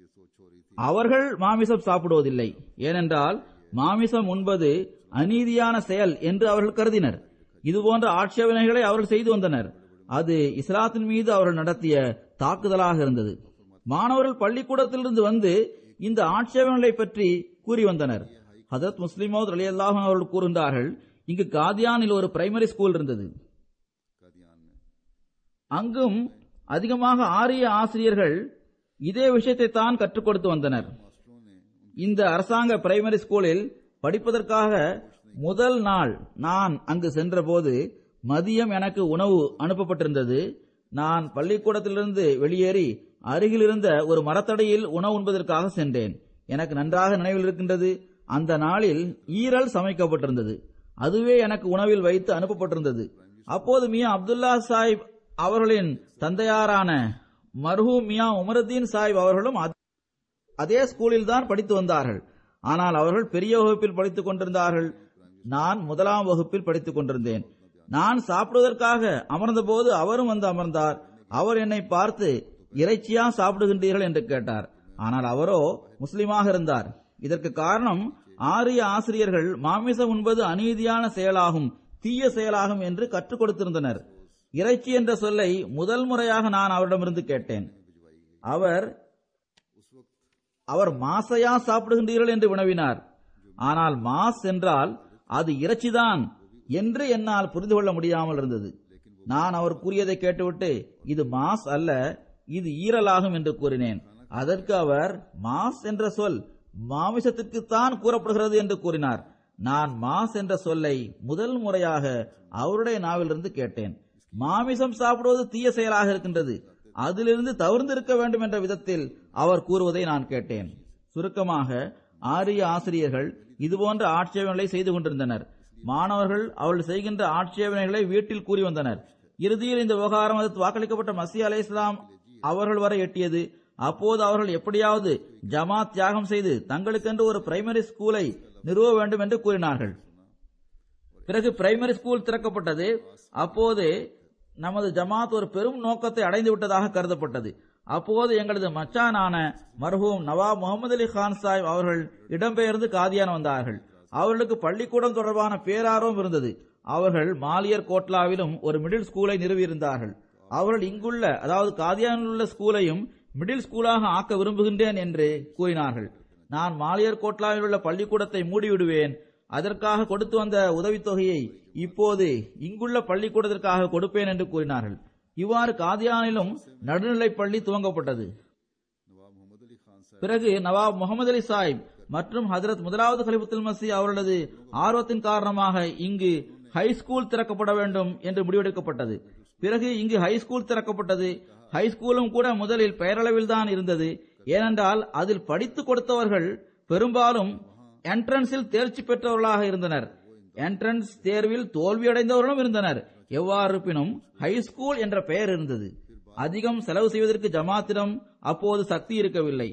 அவர்கள் மாமிசம் சாப்பிடுவதில்லை ஏனென்றால் மாமிசம் உண்பது அநீதியான செயல் என்று அவர்கள் கருதினர் இதுபோன்ற ஆட்சேபனைகளை அவர்கள் செய்து வந்தனர் அது இஸ்லாத்தின் மீது அவர்கள் நடத்திய தாக்குதலாக இருந்தது மாணவர்கள் பள்ளிக்கூடத்திலிருந்து வந்து இந்த ஆட்சேபனைகளை பற்றி கூறி வந்தனர் ஹதரத் முஸ்லிமோத் அலி அல்லாஹ் அவர்கள் கூறுகின்றார்கள் இங்கு காதியானில் ஒரு பிரைமரி ஸ்கூல் இருந்தது कादियान में அங்கும் அதிகமாக ஆரிய ஆசிரியர்கள் இதே விஷயத்தை தான் கற்றுக் கொடுத்து வந்தனர் मास्टरों ने இந்த அரசாங்க பிரைமரி ஸ்கூலில் படிப்பதற்காக முதல் நாள் நான் அங்கு சென்றபோது மதியம் எனக்கு உணவு அனுப்பப்பட்டிருந்தது நான் பள்ளிக்கூடத்திலிருந்து வெளியேறி அருகில் இருந்த ஒரு மரத்தடியில் உணவு உண்பதற்காக சென்றேன் எனக்கு நன்றாக நினைவில் இருக்கின்றது அந்த நாளில் ஈரல் சமைக்கப்பட்டிருந்தது அதுவே எனக்கு உணவில் வைத்து அனுப்பப்பட்டிருந்தது அப்போது மியா அப்துல்லா சாஹிப் அவர்களின் தந்தையாரான மர்ஹூம் மியா உமருத்தீன் சாஹிப் அவர்களும் அத்- அதே ஸ்கூலில் தான் படித்து வந்தார்கள் ஆனால் அவர்கள் பெரிய வகுப்பில் படித்துக் கொண்டிருந்தார்கள் நான் முதலாம் வகுப்பில் படித்துக் கொண்டிருந்தேன் நான் சாப்பிடுவதற்காக அமர்ந்தபோது அவரும் வந்து அமர்ந்தார் அவர் என்னை பார்த்து இறைச்சியா சாப்பிடுகின்றீர்கள் என்று கேட்டார் ஆனால் அவரோ முஸ்லிமாக இருந்தார் இதற்கு காரணம் ஆரிய ஆசிரியர்கள் மாமிசம் உண்பது அநீதியான செயலாகும் தீய செயலாகும் என்று கற்றுக் கொடுத்திருந்தனர் இறைச்சி என்ற சொல்லை முதல் முறையாக நான் அவரிடமிருந்து கேட்டேன் அவர் அவர் மாசையா சாப்பிடுகின்றீர்கள் என்று வினவினார் ஆனால் மாஸ் என்றால் அது இறைச்சிதான் என்று என்னால் புரிந்து கொள்ள முடியாமல் இருந்தது நான் அவர் கூறியதை கேட்டுவிட்டு இது மாஸ் அல்ல இது ஈரலாகும் என்று கூறினேன் அதற்கு அவர் மாஸ் என்ற சொல் மாமிசத்திற்குத்தான் கூறப்படுகிறது என்று கூறினார் நான் மாஸ் என்ற சொல்லை முதல் முறையாக அவருடைய நாவிலிருந்து கேட்டேன் மாமிசம் சாப்பிடுவது தீய செயலாக இருக்கின்றது அதிலிருந்து தவிர்ந்திருக்க வேண்டும் என்ற விதத்தில் அவர் கூறுவதை நான் கேட்டேன் சுருக்கமாக ஆரிய ஆசிரியர்கள் இதுபோன்ற ஆட்சேபனைகளை செய்து கொண்டிருந்தனர் மாணவர்கள் அவர்கள் செய்கின்ற ஆட்சேபனைகளை வீட்டில் கூறி வந்தனர் இறுதியில் இந்த விவகாரம் அது வாக்களிக்கப்பட்ட மசி அலை இஸ்லாம் அவர்கள் வரை எட்டியது அப்போது அவர்கள் எப்படியாவது ஜமாத் தியாகம் செய்து தங்களுக்கென்று ஒரு பிரைமரி ஸ்கூலை நிறுவ வேண்டும் என்று கூறினார்கள் பிறகு பிரைமரி ஸ்கூல் திறக்கப்பட்டது அப்போது நமது ஜமாத் ஒரு பெரும் நோக்கத்தை அடைந்து விட்டதாக கருதப்பட்டது அப்போது எங்களது மச்சானான மர்ஹூம் நவாப் முகமது அலி கான் சாஹிப் அவர்கள் இடம்பெயர்ந்து காதியான் வந்தார்கள் அவர்களுக்கு பள்ளிக்கூடம் தொடர்பான பேரார்வம் இருந்தது அவர்கள் மாலியர் கோட்லாவிலும் ஒரு மிடில் ஸ்கூலை நிறுவியிருந்தார்கள் அவர்கள் இங்குள்ள அதாவது காதியானில் உள்ள ஸ்கூலையும் மிடில் ஸ்கூலாக ஆக்க விரும்புகின்றேன் என்று கூறினார்கள் நான் மாலியர் கோட்லாவில் உள்ள பள்ளிக்கூடத்தை மூடிவிடுவேன் அதற்காக கொடுத்து வந்த உதவித்தொகையை இப்போது இங்குள்ள பள்ளிக்கூடத்திற்காக கொடுப்பேன் என்று கூறினார்கள் இவ்வாறு காதியானிலும் நடுநிலைப் பள்ளி துவங்கப்பட்டது नवाब मोहम्मद अली खान साहब பிறகு நவாப் முகமது அலி சாஹிப் மற்றும் ஹஜரத் முதலாவது கலிபுத்துல் மசி அவர்களது ஆர்வத்தின் காரணமாக இங்கு ஹை ஸ்கூல் திறக்கப்பட வேண்டும் என்று முடிவெடுக்கப்பட்டது பிறகு இங்கு ஹை ஸ்கூல் திறக்கப்பட்டது ஹை ஸ்கூலும் கூட முதலில் பெயரளவில் தான் இருந்தது ஏனென்றால் அதில் படித்து கொடுத்தவர்கள் பெரும்பாலும் என்ட்ரன்ஸில் தேர்ச்சி பெற்றவர்களாக இருந்தனர் என்ட்ரன்ஸ் தேர்வில் தோல்வியடைந்தவர்களும் இருந்தனர் எவ்வாறு இருப்பினும் ஹை ஸ்கூல் என்ற பெயர் இருந்தது அதிகம் செலவு செய்வதற்கு ஜமாத்திடம் அப்போது சக்தி இருக்கவில்லை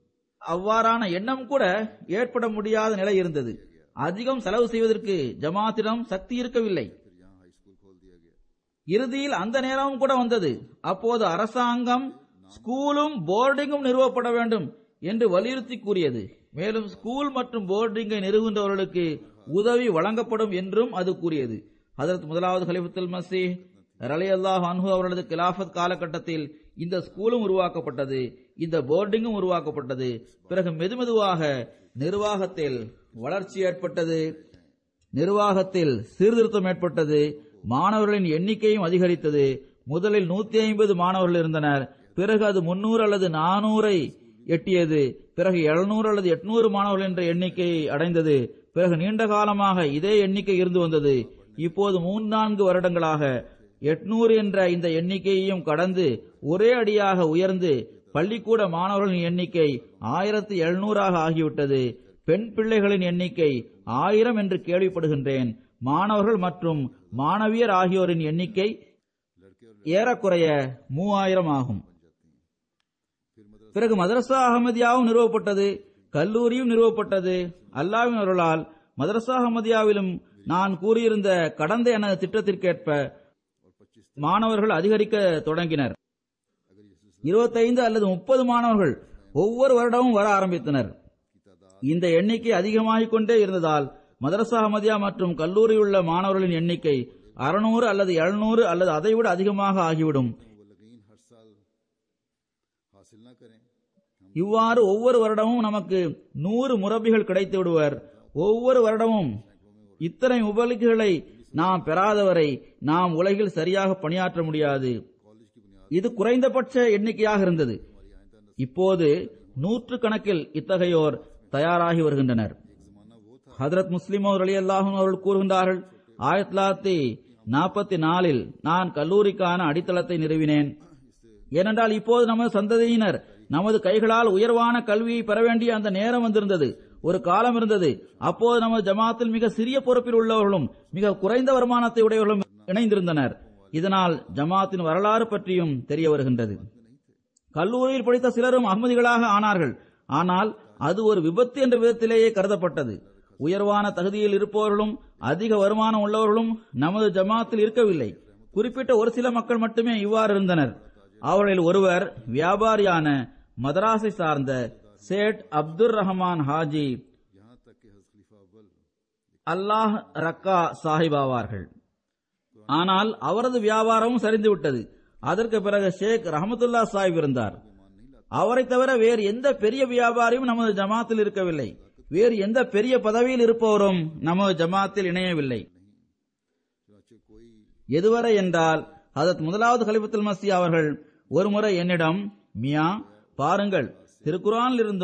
அவ்வாறான எண்ணம் கூட ஏற்பட முடியாத நிலை இருந்தது அதிகம் செலவு செய்வதற்கு ஜமாத்திடம் சக்தி இருக்கவில்லை फिर यहाँ हाई स्कूल खोल दिया गया இறுதியில் அந்த நேரமும் கூட வந்தது அப்போது அரசாங்கம் ஸ்கூலும் போர்டிங்கும் நிறுவப்பட வேண்டும் என்று வலியுறுத்தி கூறியது மேலும் ஸ்கூல் மற்றும் போர்டிங்கை நிறுவுகின்றவர்களுக்கு உதவி வழங்கப்படும் என்றும் அது கூறியது ஹதரத் முதலாவது ஹலிஃபத்துல் மசி ரலி அல்லாஹ் அன்ஹு அவர்களது கிலாஃபத் காலகட்டத்தில் இந்த ஸ்கூலும் உருவாக்கப்பட்டது இந்த போர்டிங்கும் உருவாக்கப்பட்டது பிறகு மெதுமெதுவாக நிர்வாகத்தில் வளர்ச்சி ஏற்பட்டது நிர்வாகத்தில் சீர்திருத்தம் ஏற்பட்டது மாணவர்களின் எண்ணிக்கையும் அதிகரித்தது முதலில் நூத்தி ஐம்பது மாணவர்கள் இருந்தனர் பிறகு அது முன்னூறு அல்லது நானூறை எட்டியது பிறகு எழுநூறு அல்லது எட்நூறு மாணவர்கள் என்ற எண்ணிக்கையை அடைந்தது பிறகு நீண்ட காலமாக இதே எண்ணிக்கை இருந்து வந்தது இப்போது மூன்று நான்கு வருடங்களாக எட்நூறு என்ற இந்த எண்ணிக்கையையும் கடந்து ஒரே அடியாக உயர்ந்து பள்ளிக்கூட மாணவர்களின் எண்ணிக்கை ஆயிரத்தி எழுநூறாக ஆகிவிட்டது பெண் பிள்ளைகளின் எண்ணிக்கை ஆயிரம் என்று கேள்விப்படுகின்றேன் மாணவர்கள் மற்றும் மாணவியர் ஆகியோரின் எண்ணிக்கை ஏறக்குறைய மூவாயிரம் ஆகும் பிறகு மதரசா அகமதியாவும் நிறுவப்பட்டது கல்லூரியும் நிறுவப்பட்டது அல்லாவின் அருளால் மதரசா அகமதியாவிலும் நான் கூறியிருந்த கடந்த எனது திட்டத்திற்கேற்ப மாணவர்கள் அதிகரிக்க தொடங்கினர் இருபத்தைந்து அல்லது முப்பது மாணவர்கள் ஒவ்வொரு வருடமும் வர ஆரம்பித்தனர் இந்த எண்ணிக்கை அதிகமாகிக் கொண்டே இருந்ததால் மதரசா அஹமதியா மற்றும் கல்லூரியில் உள்ள மாணவர்களின் எண்ணிக்கை அறுநூறு அல்லது எழுநூறு அல்லது அதைவிட அதிகமாக ஆகிவிடும் वो लकीन हर साल हासिल ना करें हम இவ்வாறு ஒவ்வொரு வருடமும் நமக்கு நூறு முரபிகள் கிடைத்து விடுவர் ஒவ்வொரு வருடமும் இத்தனை உபலிகளை நாம் பெறாதவரை நாம் உலகில் சரியாக பணியாற்ற முடியாது कॉलेज की बुनियाद இது குறைந்தபட்ச எண்ணிக்கையாக இருந்தது இப்போது நூற்று கணக்கில் இத்தகையோர் தயாராகி வருகின்றனர் जमाना वो था ஹதரத் முஸ்லிம் அலி அல்லாஹும் அவர்கள் கூறுகின்றார்கள் ஆயிரத்தி தொள்ளாயிரத்தி நாற்பத்தி நாலில் நான் கல்லூரிக்கான அடித்தளத்தை நிறுவினேன் ஏனென்றால் இப்போது நமது சந்ததியினர் நமது கைகளால் உயர்வான கல்வியை பெற வேண்டிய அந்த நேரம் வந்திருந்தது ஒரு காலம் இருந்தது அப்போது நமது ஜமாத்தில் மிக சிறிய பொறுப்பில் உள்ளவர்களும் மிக குறைந்த வருமானத்தை உடையவர்களும் இணைந்திருந்தனர் இதனால் ஜமாத்தின் வரலாறு பற்றியும் தெரிய வருகின்றது கல்லூரியில் படித்த சிலரும் அகமதிகளாக ஆனார்கள் ஆனால் அது ஒரு விபத்து என்ற விதத்திலேயே கருதப்பட்டது உயர்வான தகுதியில் இருப்பவர்களும் அதிக வருமானம் உள்ளவர்களும் நமது ஜமாத்தில் இருக்கவில்லை குறிப்பிட்ட ஒரு சில மக்கள் மட்டுமே இவ்வாறு இருந்தனர் அவர்களில் ஒருவர் வியாபாரியான மதராஸை சார்ந்த சேட் அப்துர் ரஹ்மான் ஹாஜி यहाँ तक कि हज खलीफा अव्वल அல்லாஹ் ரக்கா சாஹிப் ஆவார்கள் ஆனால் அவரது வியாபாரமும் சரிந்து விட்டது அதற்கு பிறகு ஷேக் ரஹமத்துல்லா சாஹிப் இருந்தார் அவரை தவிர வேறு எந்த பெரிய வியாபாரியும் நமது ஜமாத்தில் இருக்கவில்லை வேறு எந்த பெரிய பதவியில் இருப்பவரும் நமது ஜமாத்தில் இணையவில்லை चुनाचे कोई எதுவரை என்றால் ஹதரத் முதலாவது கலிபத்துல் மசி அவர்கள் ஒருமுறை என்னிடம் மியா பாருங்கள் திருக்குரானில் இருந்தும்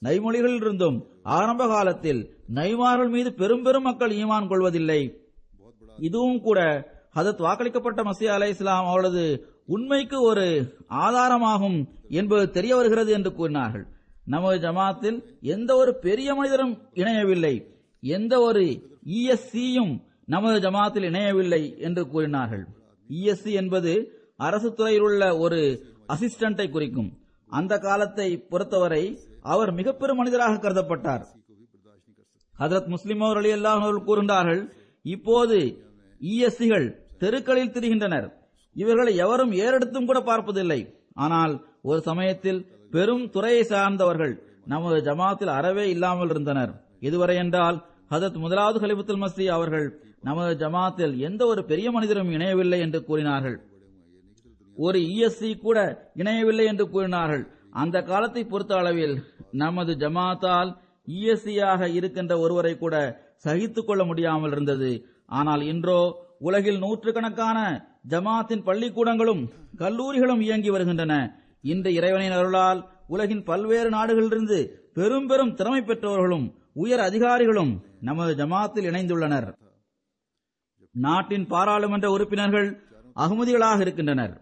நைமொழிகளிலிருந்தும் ஆரம்ப காலத்தில் நைமார்கள் மீது பெரும் பெரும் மக்கள் ஈமான் கொள்வதில்லை இதுவும் கூட ஹதத் வாக்களிக்கப்பட்ட மசி அலை இஸ்லாம் அவளது உண்மைக்கு ஒரு ஆதாரமாகும் என்பது தெரிய வருகிறது என்று கூறினார்கள் நமது ஜமாத்தில் எந்த ஒரு பெரிய மனிதரும் இணையவில்லை எந்த ஒரு இஎஸ்சியும் நமது ஜமாத்தில் இணையவில்லை என்று கூறினார்கள் இஎஸ்சி என்பது அரசு துறையில் உள்ள ஒரு அசிஸ்டண்டை குறிக்கும் அந்த காலத்தை பொறுத்தவரை அவர் மிக பெரும் மனிதராக கருதப்பட்டார் ஹதரத் முஸ்லிம் அவர் அலி அவர்கள் கூறுகின்றார்கள் இப்போது இஎஸ்சிகள் தெருக்களில் திரிகின்றனர் இவர்களை எவரும் ஏறெடுத்தும் கூட பார்ப்பதில்லை ஆனால் ஒரு சமயத்தில் பெரும் துறையை சார்ந்தவர்கள் நமது ஜமாத்தில் அறவே இல்லாமல் இருந்தனர் இதுவரை என்றால் ஹதரத் முதலாவது கலிபத்துல் மசி அவர்கள் நமது ஜமாத்தில் எந்த ஒரு பெரிய மனிதரும் இணையவில்லை என்று கூறினார்கள் ஒரு இஎஸ்சி கூட இணையவில்லை என்று கூறினார்கள் அந்த காலத்தை பொறுத்த அளவில் நமது ஜமாத்தால் இஎஸ்சியாக இருக்கின்ற ஒருவரை கூட சகித்துக் கொள்ள முடியாமல் இருந்தது ஆனால் இன்றோ உலகில் நூற்றுக்கணக்கான ஜமாத்தின் பள்ளிக்கூடங்களும் கல்லூரிகளும் இயங்கி வருகின்றன இந்த இறைவனின் அருளால் உலகின் பல்வேறு நாடுகளிலிருந்து பெரும் பெரும் திறமை பெற்றவர்களும் உயர் அதிகாரிகளும் நமது ஜமாத்தில் இணைந்துள்ளனர் நாட்டின் பாராளுமன்ற உறுப்பினர்கள் அகமதிகளாக இருக்கின்றனர்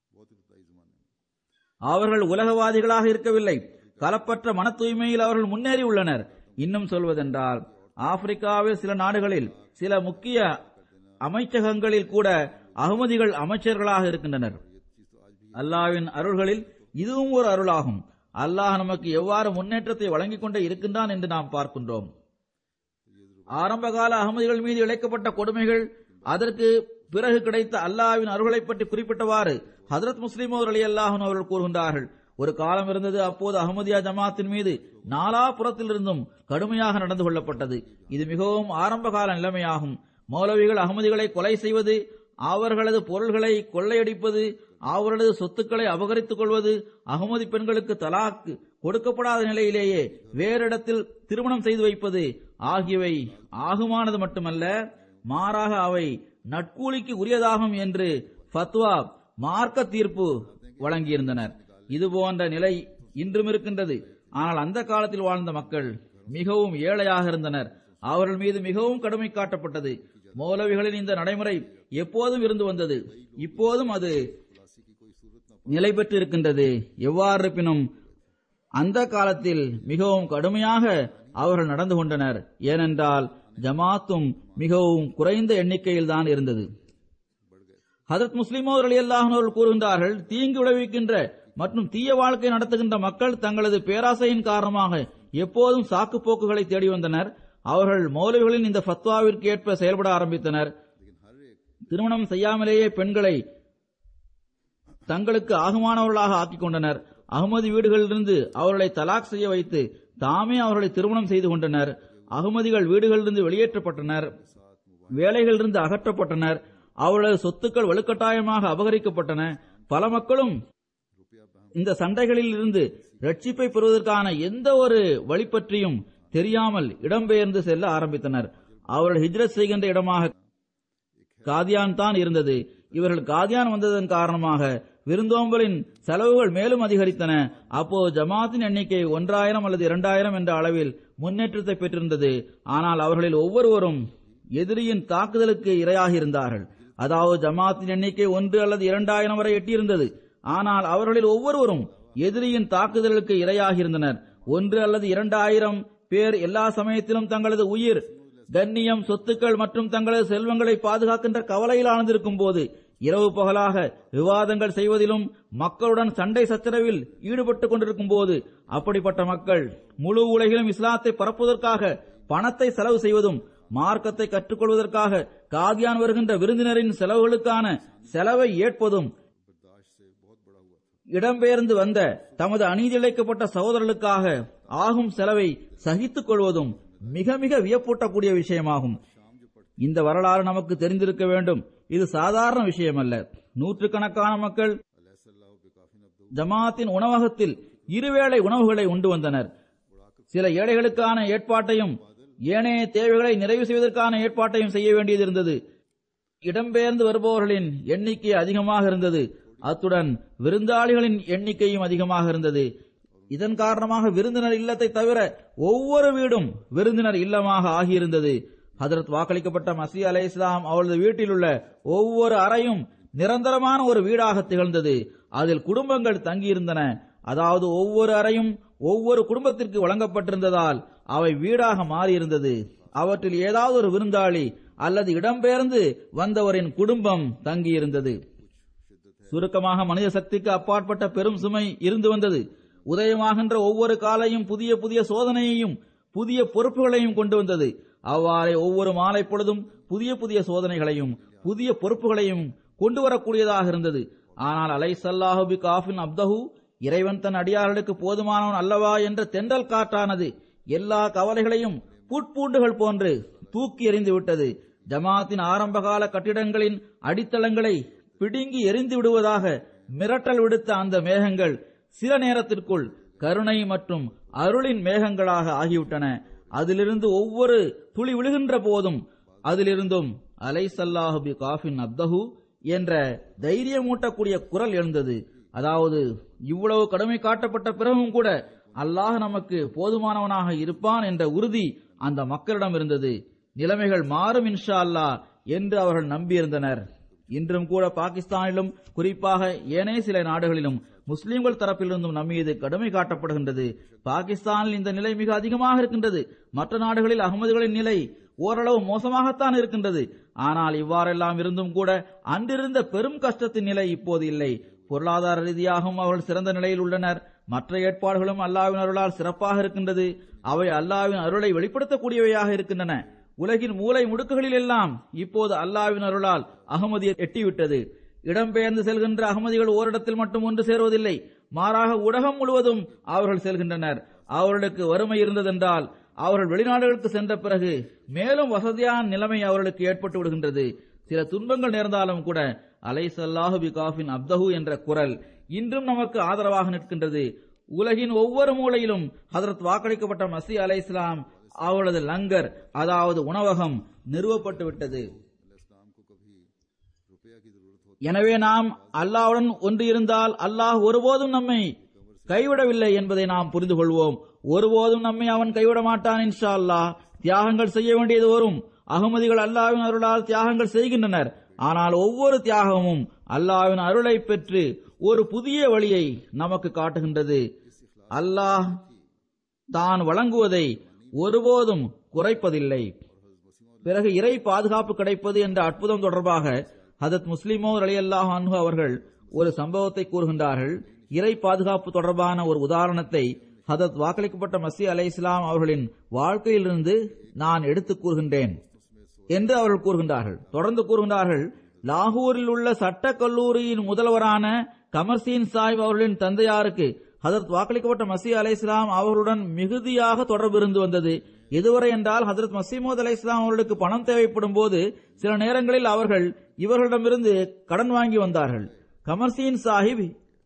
அவர்கள் உலகவாதிகளாக இருக்கவில்லை கலப்பற்ற மன தூய்மையில் அவர்கள் முன்னேறி உள்ளனர் இன்னும் சொல்வதென்றால் ஆப்பிரிக்காவில் சில நாடுகளில் சில முக்கிய அமைச்சகங்களில் கூட அகமதிகள் அமைச்சர்களாக இருக்கின்றனர் அல்லாவின் அருள்களில் இதுவும் ஒரு அருளாகும் அல்லாஹ் நமக்கு எவ்வாறு முன்னேற்றத்தை வழங்கிக் கொண்டே இருக்கின்றான் என்று நாம் பார்க்கின்றோம் ஆரம்பகால அகமதிகள் மீது இழைக்கப்பட்ட கொடுமைகள் அதற்கு பிறகு கிடைத்த அல்லாவின் அருள்களை பற்றி குறிப்பிட்டவாறு ஹதரத் முஸ்லிம் அலி அல்லாஹன் அவர்கள் கூறுகின்றார்கள் ஒரு காலம் இருந்தது அப்போது அகமதியா ஜமாத்தின் மீது நாலாபுறத்திலிருந்தும் கடுமையாக நடந்து கொள்ளப்பட்டது இது மிகவும் ஆரம்பகால நிலைமையாகும் மௌலவிகள் அகமதிகளை கொலை செய்வது அவர்களது பொருள்களை கொள்ளையடிப்பது அவர்களது சொத்துக்களை அபகரித்துக் கொள்வது அகமதி பெண்களுக்கு தலாக்கு கொடுக்கப்படாத நிலையிலேயே வேறிடத்தில் திருமணம் செய்து வைப்பது ஆகியவை ஆகுமானது மட்டுமல்ல மாறாக அவை நட்கூலிக்கு உரியதாகும் என்று ஃபத்வா மார்க்க தீர்ப்பு வழங்கியிருந்தனர் இது போன்ற நிலை இன்றும் இருக்கின்றது ஆனால் அந்த காலத்தில் வாழ்ந்த மக்கள் மிகவும் ஏழையாக இருந்தனர் அவர்கள் மீது மிகவும் கடுமை காட்டப்பட்டது மௌலவிகளின் இந்த நடைமுறை எப்போதும் இருந்து வந்தது இப்போதும் அது நிலை பெற்று இருக்கின்றது எவ்வாறு இருப்பினும் அந்த காலத்தில் மிகவும் கடுமையாக அவர்கள் நடந்து கொண்டனர் ஏனென்றால் ஜமாத்தும் மிகவும் குறைந்த எண்ணிக்கையில் தான் இருந்தது ஹதரத் முஸ்லிமோ அலி அல்லாஹர்கள் கூறுகின்றார்கள் தீங்கு விளைவிக்கின்ற மற்றும் தீய வாழ்க்கை நடத்துகின்ற மக்கள் தங்களது பேராசையின் காரணமாக எப்போதும் சாக்கு போக்குகளை தேடி வந்தனர் அவர்கள் மௌலவிகளின் இந்த ஃபத்வாவிற்கு ஏற்ப செயல்பட ஆரம்பித்தனர் திருமணம் செய்யாமலேயே பெண்களை தங்களுக்கு ஆகுமானவர்களாக ஆக்கிக் கொண்டனர் அகமதி வீடுகளிலிருந்து அவர்களை தலாக் செய்ய வைத்து தாமே அவர்களை திருமணம் செய்து கொண்டனர் அகமதிகள் வீடுகளிலிருந்து வெளியேற்றப்பட்டனர் வேலைகளிலிருந்து அகற்றப்பட்டனர் அவர்களது சொத்துக்கள் வலுக்கட்டாயமாக அபகரிக்கப்பட்டன பல மக்களும் இந்த சண்டைகளில் இருந்து ரட்சிப்பை பெறுவதற்கான எந்த ஒரு வழி பற்றியும் தெரியாமல் இடம்பெயர்ந்து செல்ல ஆரம்பித்தனர் அவர்கள் ஹிஜ்ரத் செய்கின்ற இடமாக காதியான் தான் இருந்தது இவர்கள் காதியான் வந்ததன் காரணமாக விருந்தோம்பலின் செலவுகள் மேலும் அதிகரித்தன அப்போது ஜமாத்தின் எண்ணிக்கை ஒன்றாயிரம் அல்லது இரண்டாயிரம் என்ற அளவில் முன்னேற்றத்தை பெற்றிருந்தது ஆனால் அவர்களில் ஒவ்வொருவரும் எதிரியின் தாக்குதலுக்கு இரையாகி இருந்தார்கள் அதாவது ஜமாத்தின் எண்ணிக்கை ஒன்று அல்லது இரண்டாயிரம் வரை எட்டியிருந்தது ஆனால் அவர்களில் ஒவ்வொருவரும் எதிரியின் தாக்குதலுக்கு இரையாகி இருந்தனர் ஒன்று அல்லது இரண்டாயிரம் பேர் எல்லா சமயத்திலும் தங்களது உயிர் கண்ணியம் சொத்துக்கள் மற்றும் தங்களது செல்வங்களை பாதுகாக்கின்ற கவலையில் ஆழ்ந்திருக்கும் போது இரவு பகலாக விவாதங்கள் செய்வதிலும் மக்களுடன் சண்டை சச்சரவில் ஈடுபட்டுக் கொண்டிருக்கும் போது அப்படிப்பட்ட மக்கள் முழு உலகிலும் இஸ்லாத்தை பரப்புவதற்காக பணத்தை செலவு செய்வதும் மார்க்கத்தை கற்றுக்கொள்வதற்காக காதியான் வருகின்ற விருந்தினரின் செலவுகளுக்கான செலவை ஏற்பதும் இடம்பெயர்ந்து வந்த தமது அநீதி இழைக்கப்பட்ட சகோதரர்களுக்காக ஆகும் செலவை சகித்துக் கொள்வதும் மிக மிக வியப்பூட்டக்கூடிய விஷயமாகும் இந்த வரலாறு நமக்கு தெரிந்திருக்க வேண்டும் இது சாதாரண விஷயமல்ல நூற்றுக்கணக்கான மக்கள் ஜமாத்தின் உணவகத்தில் இருவேளை உணவுகளை உண்டு வந்தனர் சில ஏழைகளுக்கான ஏற்பாட்டையும் ஏனைய தேவைகளை நிறைவு செய்வதற்கான ஏற்பாட்டையும் செய்ய வேண்டியது இருந்தது இடம்பெயர்ந்து வருபவர்களின் எண்ணிக்கை அதிகமாக இருந்தது அத்துடன் விருந்தாளிகளின் எண்ணிக்கையும் அதிகமாக இருந்தது இதன் காரணமாக விருந்தினர் இல்லத்தை தவிர ஒவ்வொரு வீடும் விருந்தினர் இல்லமாக ஆகியிருந்தது ஹதரத் வாக்களிக்கப்பட்ட மசி அலை இஸ்லாம் அவளது வீட்டில் உள்ள ஒவ்வொரு அறையும் நிரந்தரமான ஒரு வீடாக திகழ்ந்தது அதில் குடும்பங்கள் தங்கியிருந்தன அதாவது ஒவ்வொரு அறையும் ஒவ்வொரு குடும்பத்திற்கு வழங்கப்பட்டிருந்ததால் அவை வீடாக மாறியிருந்தது அவற்றில் ஏதாவது ஒரு விருந்தாளி அல்லது இடம்பெயர்ந்து வந்தவரின் குடும்பம் தங்கியிருந்தது சுருக்கமாக மனித சக்திக்கு அப்பாற்பட்ட பெரும் சுமை இருந்து வந்தது உதயமாகின்ற ஒவ்வொரு காலையும் புதிய புதிய சோதனையையும் புதிய பொறுப்புகளையும் கொண்டு வந்தது அவ்வாறே ஒவ்வொரு மாலை பொழுதும் புதிய புதிய சோதனைகளையும் புதிய பொறுப்புகளையும் கொண்டு வரக்கூடியதாக இருந்தது ஆனால் அலை சல்லாஹுபி காஃபின் அப்தஹு இறைவன் தன் அடியார்களுக்கு போதுமானவன் அல்லவா என்ற தென்றல் காற்றானது எல்லா கவலைகளையும் புட்பூண்டுகள் போன்று தூக்கி எறிந்து விட்டது ஜமாத்தின் ஆரம்பகால கட்டிடங்களின் அடித்தளங்களை பிடுங்கி எரிந்து விடுவதாக மிரட்டல் விடுத்த அந்த மேகங்கள் சில நேரத்திற்குள் கருணை மற்றும் அருளின் மேகங்களாக ஆகிவிட்டன அதிலிருந்து ஒவ்வொரு துளி விழுகின்ற போதும் அதிலிருந்தும் அலை சல்லாஹுபி காஃபின் அப்தஹு என்ற தைரியமூட்டக்கூடிய குரல் எழுந்தது அதாவது இவ்வளவு கடுமை காட்டப்பட்ட பிறகும் கூட அல்லாஹ் நமக்கு போதுமானவனாக இருப்பான் என்ற உறுதி அந்த மக்களிடம் இருந்தது நிலைமைகள் மாறும் இன்ஷா அல்லாஹ் என்று அவர்கள் நம்பியிருந்தனர் இன்றும் கூட பாகிஸ்தானிலும் குறிப்பாக ஏனைய சில நாடுகளிலும் முஸ்லிம்கள் தரப்பிலிருந்தும் நம்மீது கடுமை காட்டப்படுகின்றது பாகிஸ்தானில் இந்த நிலை மிக அதிகமாக இருக்கின்றது மற்ற நாடுகளில் அகமதுகளின் நிலை ஓரளவு மோசமாகத்தான் இருக்கின்றது ஆனால் இவ்வாறெல்லாம் இருந்தும் கூட அன்றிருந்த பெரும் கஷ்டத்தின் நிலை இப்போது இல்லை பொருளாதார ரீதியாகவும் அவர்கள் சிறந்த நிலையில் உள்ளனர் மற்ற ஏற்பாடுகளும் அல்லாவின் அருளால் சிறப்பாக இருக்கின்றது அவை அல்லாவின் அருளை வெளிப்படுத்தக்கூடியவையாக இருக்கின்றன உலகின் மூலை முடுக்குகளில் எல்லாம் இப்போது அல்லாவின் அருளால் அகமதி எட்டிவிட்டது இடம்பெயர்ந்து செல்கின்ற அகமதிகள் ஓரிடத்தில் மட்டும் ஒன்று சேருவதில்லை மாறாக உலகம் முழுவதும் அவர்கள் செல்கின்றனர் அவர்களுக்கு வறுமை இருந்ததென்றால் அவர்கள் வெளிநாடுகளுக்கு சென்ற பிறகு மேலும் வசதியான நிலைமை அவர்களுக்கு ஏற்பட்டு விடுகின்றது சில துன்பங்கள் நேர்ந்தாலும் கூட அலை சல்லாஹு பி காஃபின் அப்தஹு என்ற குரல் இன்றும் நமக்கு ஆதரவாக நிற்கின்றது உலகின் ஒவ்வொரு மூலையிலும் ஹதரத் வாக்களிக்கப்பட்ட மசி அலை இஸ்லாம் அவளது லங்கர் அதாவது உணவகம் நிறுவப்பட்டு விட்டது எனவே நாம் அல்லாவுடன் ஒன்று இருந்தால் அல்லாஹ் ஒருபோதும் நம்மை கைவிடவில்லை என்பதை நாம் புரிந்து கொள்வோம் ஒருபோதும் நம்மை அவன் கைவிட மாட்டான் இன்ஷா அல்லாஹ் தியாகங்கள் செய்ய வேண்டியது வரும் அகமதிகள் அல்லாவின் அருளால் தியாகங்கள் செய்கின்றனர் ஆனால் ஒவ்வொரு தியாகமும் அல்லாவின் அருளை பெற்று ஒரு புதிய வழியை நமக்கு காட்டுகின்றது அல்லாஹ் தான் வழங்குவதை ஒருபோதும் குறைப்பதில்லை பிறகு இறை பாதுகாப்பு கிடைப்பது என்ற அற்புதம் தொடர்பாக ஹதத் முஸ்லிமோ அலி அல்லாஹ் அன்ஹு அவர்கள் ஒரு சம்பவத்தை கூறுகின்றார்கள் இறை பாதுகாப்பு தொடர்பான ஒரு உதாரணத்தை ஹதத் வாக்களிக்கப்பட்ட மசி அலை இஸ்லாம் அவர்களின் வாழ்க்கையிலிருந்து நான் எடுத்துக் கூறுகின்றேன் என்று அவர்கள் கூறுகின்றார்கள் தொடர்ந்து கூறுகின்றார்கள் லாகூரில் உள்ள சட்ட கல்லூரியின் முதல்வரான கமர்சீன் சாஹிப் அவர்களின் தந்தையாருக்கு ஹதரத் வாக்களிக்கப்பட்ட மசி அலை இஸ்லாம் அவர்களுடன் மிகுதியாக தொடர்பு இருந்து வந்தது எதுவரை என்றால் ஹதரத் மசீமோத் அலை இஸ்லாம் அவர்களுக்கு பணம் தேவைப்படும் போது சில நேரங்களில் அவர்கள் இவர்களிடமிருந்து கடன் வாங்கி வந்தார்கள் கமர்சீன் சாஹிப்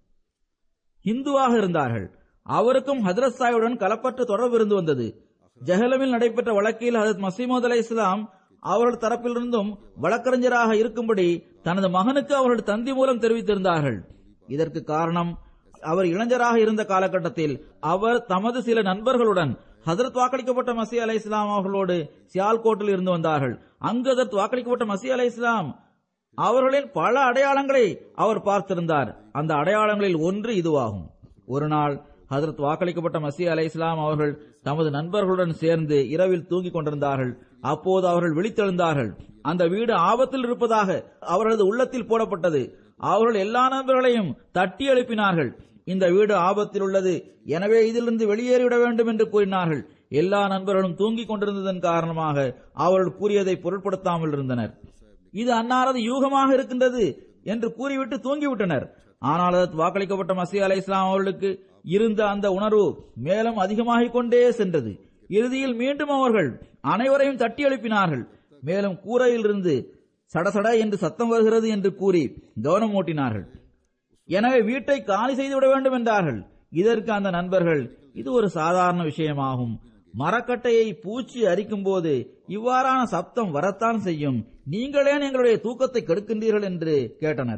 ஹிந்துவாக இருந்தார்கள் அவருக்கும் ஹதரத் சாஹிபுடன் கலப்பற்ற தொடர்பு இருந்து வந்தது ஜஹலமில் நடைபெற்ற வழக்கில் ஹதரத் மசீமோத் அலை இஸ்லாம் அவர்கள் தரப்பிலிருந்தும் வழக்கறிஞராக இருக்கும்படி தனது மகனுக்கு அவர்கள் தந்தி மூலம் தெரிவித்திருந்தார்கள் இதற்கு காரணம் அவர் இளைஞராக இருந்த காலகட்டத்தில் அவர் தமது சில நண்பர்களுடன் ஹசரத் வாக்களிக்கப்பட்ட மசி அலை இஸ்லாம் அவர்களோடு சியால்கோட்டில் இருந்து வந்தார்கள் அங்கு ஹசரத் வாக்களிக்கப்பட்ட மசி அலை இஸ்லாம் அவர்களின் பல அடையாளங்களை அவர் பார்த்திருந்தார் அந்த அடையாளங்களில் ஒன்று இதுவாகும் ஒரு நாள் ஹசரத் வாக்களிக்கப்பட்ட மசி அலை இஸ்லாம் அவர்கள் தமது நண்பர்களுடன் சேர்ந்து இரவில் தூங்கிக் கொண்டிருந்தார்கள் அப்போது அவர்கள் விழித்தெழுந்தார்கள் அந்த வீடு ஆபத்தில் இருப்பதாக அவர்களது உள்ளத்தில் போடப்பட்டது அவர்கள் எல்லா நண்பர்களையும் தட்டி எழுப்பினார்கள் இந்த வீடு ஆபத்தில் உள்ளது எனவே இதிலிருந்து வெளியேறிவிட வேண்டும் என்று கூறினார்கள் எல்லா நண்பர்களும் தூங்கிக் கொண்டிருந்ததன் காரணமாக அவர்கள் கூறியதை பொருட்படுத்தாமல் இருந்தனர் இது அன்னாரது யூகமாக இருக்கின்றது என்று கூறிவிட்டு தூங்கிவிட்டனர் ஆனால் அதற்கு வாக்களிக்கப்பட்ட மசி அலை இஸ்லாம் அவர்களுக்கு இருந்த அந்த உணர்வு மேலும் அதிகமாகிக் கொண்டே சென்றது இறுதியில் மீண்டும் அவர்கள் அனைவரையும் தட்டி எழுப்பினார்கள் மேலும் கூரையிலிருந்து சடசட என்று சத்தம் வருகிறது என்று கூறி கவனம் ஓட்டினார்கள் எனவே வீட்டை காலி செய்துவிட வேண்டும் என்றார்கள் இதற்கு அந்த நண்பர்கள் இது ஒரு சாதாரண விஷயமாகும் மரக்கட்டையை பூச்சி அரிக்கும் போது இவ்வாறான சப்தம் வரத்தான் செய்யும் நீங்களே எங்களுடைய தூக்கத்தை கெடுக்கின்றீர்கள் என்று கேட்டனர்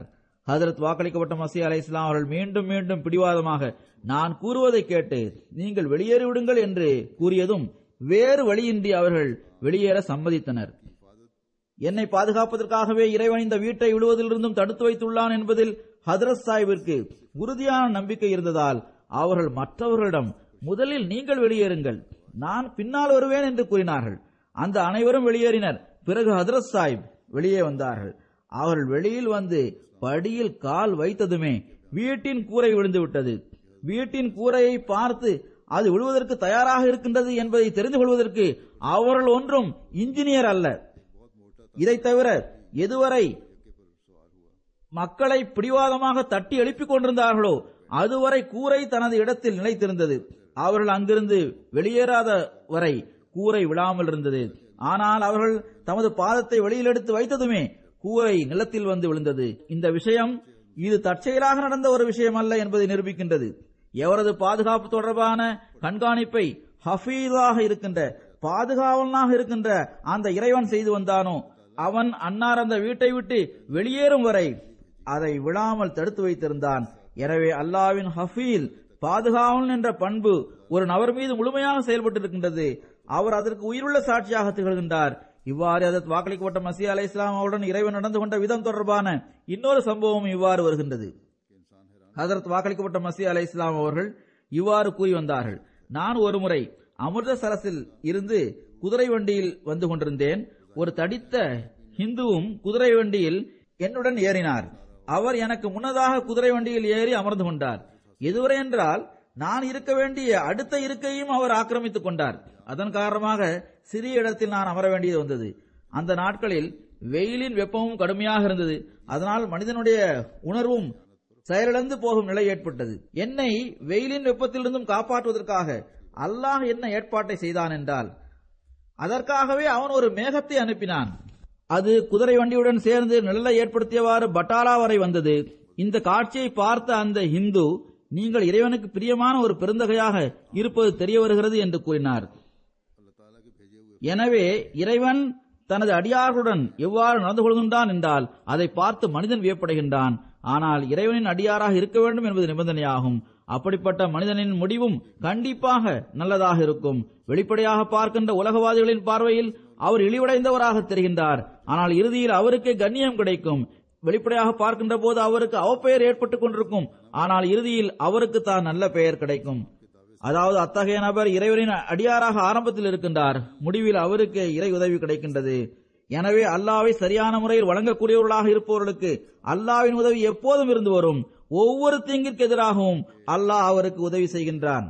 ஹதரத் வாக்களிக்கப்பட்ட மசி அலை இஸ்லாம் அவர்கள் மீண்டும் மீண்டும் பிடிவாதமாக நான் கூறுவதை கேட்டு நீங்கள் வெளியேறி விடுங்கள் என்று கூறியதும் வேறு வழியின்றி அவர்கள் வெளியேற சம்மதித்தனர் என்னை பாதுகாப்பதற்காகவே இறைவன் இந்த வீட்டை விடுவதிலிருந்தும் தடுத்து வைத்துள்ளான் என்பதில் ஹதரத் சாஹிபிற்கு உறுதியான நம்பிக்கை இருந்ததால் அவர்கள் மற்றவர்களிடம் முதலில் நீங்கள் வெளியேறுங்கள் நான் பின்னால் வருவேன் என்று கூறினார்கள் அந்த அனைவரும் வெளியேறினர் பிறகு ஹதரத் சாஹிப் வெளியே வந்தார்கள் அவர்கள் வெளியில் வந்து படியில் கால் வைத்ததுமே வீட்டின் கூரை விழுந்து விட்டது வீட்டின் கூரையை பார்த்து அது விழுவதற்கு தயாராக இருக்கின்றது என்பதை தெரிந்து கொள்வதற்கு அவர்கள் ஒன்றும் இன்ஜினியர் அல்ல இதை தவிர எதுவரை மக்களை பிடிவாதமாக தட்டி எழுப்பிக் கொண்டிருந்தார்களோ அதுவரை கூரை தனது இடத்தில் நிலைத்திருந்தது அவர்கள் அங்கிருந்து வெளியேறாத வரை கூரை விழாமல் இருந்தது ஆனால் அவர்கள் தமது பாதத்தை வெளியில் எடுத்து வைத்ததுமே கூரை நிலத்தில் வந்து விழுந்தது இந்த விஷயம் இது தற்செயலாக நடந்த ஒரு விஷயம் அல்ல என்பதை நிரூபிக்கின்றது எவரது பாதுகாப்பு தொடர்பான கண்காணிப்பை ஹஃபீதாக இருக்கின்ற பாதுகாவலனாக இருக்கின்ற அந்த இறைவன் செய்து வந்தானோ அவன் அன்னார் அந்த வீட்டை விட்டு வெளியேறும் வரை அதை விழாமல் தடுத்து வைத்திருந்தான் எனவே அல்லாவின் ஹஃபீல் பாதுகாவலன் என்ற பண்பு ஒரு நபர் மீது முழுமையாக செயல்பட்டிருக்கின்றது அவர் அதற்கு உயிருள்ள சாட்சியாக திகழ்கின்றார் இவ்வாறு அதற்கு வாக்களிக்கப்பட்ட மசி அலை இஸ்லாம் அவருடன் இறைவன் நடந்து கொண்ட விதம் தொடர்பான இன்னொரு சம்பவம் இவ்வாறு வருகின்றது ஹதரத் வாக்களிக்கப்பட்ட மசி அலை இஸ்லாம் அவர்கள் இவ்வாறு கூறி வந்தார்கள் நான் ஒருமுறை அமிர்தசரஸில் இருந்து குதிரை வண்டியில் வந்து கொண்டிருந்தேன் ஒரு தடித்த ஹிந்துவும் குதிரை வண்டியில் என்னுடன் ஏறினார் அவர் எனக்கு முன்னதாக குதிரை வண்டியில் ஏறி அமர்ந்து கொண்டார் எதுவரை என்றால் நான் இருக்க வேண்டிய அடுத்த இருக்கையும் அவர் ஆக்கிரமித்துக் கொண்டார் அதன் காரணமாக சிறிய இடத்தில் நான் அமர வேண்டியது வந்தது அந்த நாட்களில் வெயிலின் வெப்பமும் கடுமையாக இருந்தது அதனால் மனிதனுடைய உணர்வும் செயலிழந்து போகும் நிலை ஏற்பட்டது என்னை வெயிலின் வெப்பத்திலிருந்தும் காப்பாற்றுவதற்காக அல்லாஹ் என்ன ஏற்பாட்டை செய்தான் என்றால் அதற்காகவே அவன் ஒரு மேகத்தை அனுப்பினான் அது குதிரை வண்டியுடன் சேர்ந்து நிழலை ஏற்படுத்தியவாறு பட்டாலா வரை வந்தது இந்த காட்சியை பார்த்த அந்த ஹிந்து நீங்கள் இறைவனுக்கு பிரியமான ஒரு பெருந்தகையாக இருப்பது தெரிய வருகிறது என்று கூறினார் எனவே இறைவன் தனது அடியார்களுடன் எவ்வாறு நடந்து கொள்கின்றான் என்றால் அதை பார்த்து மனிதன் வியப்படைகின்றான் ஆனால் இறைவனின் அடியாராக இருக்க வேண்டும் என்பது நிபந்தனையாகும் அப்படிப்பட்ட மனிதனின் முடிவும் கண்டிப்பாக நல்லதாக இருக்கும் வெளிப்படையாக பார்க்கின்ற உலகவாதிகளின் பார்வையில் அவர் இழிவடைந்தவராக தெரிகின்றார் ஆனால் இறுதியில் அவருக்கே கண்ணியம் கிடைக்கும் வெளிப்படையாக பார்க்கின்ற போது அவருக்கு அவப்பெயர் ஏற்பட்டுக் கொண்டிருக்கும் ஆனால் இறுதியில் அவருக்கு தான் நல்ல பெயர் கிடைக்கும் அதாவது அத்தகைய நபர் இறைவனின் அடியாராக ஆரம்பத்தில் இருக்கின்றார் முடிவில் அவருக்கு இறை உதவி கிடைக்கின்றது எனவே அல்லாவை சரியான முறையில் வழங்கக்கூடியவர்களாக இருப்பவர்களுக்கு அல்லாவின் உதவி எப்போதும் இருந்து வரும் ஒவ்வொரு தீங்கிற்கு எதிராகவும் அல்லாஹ் அவருக்கு உதவி செய்கின்றான்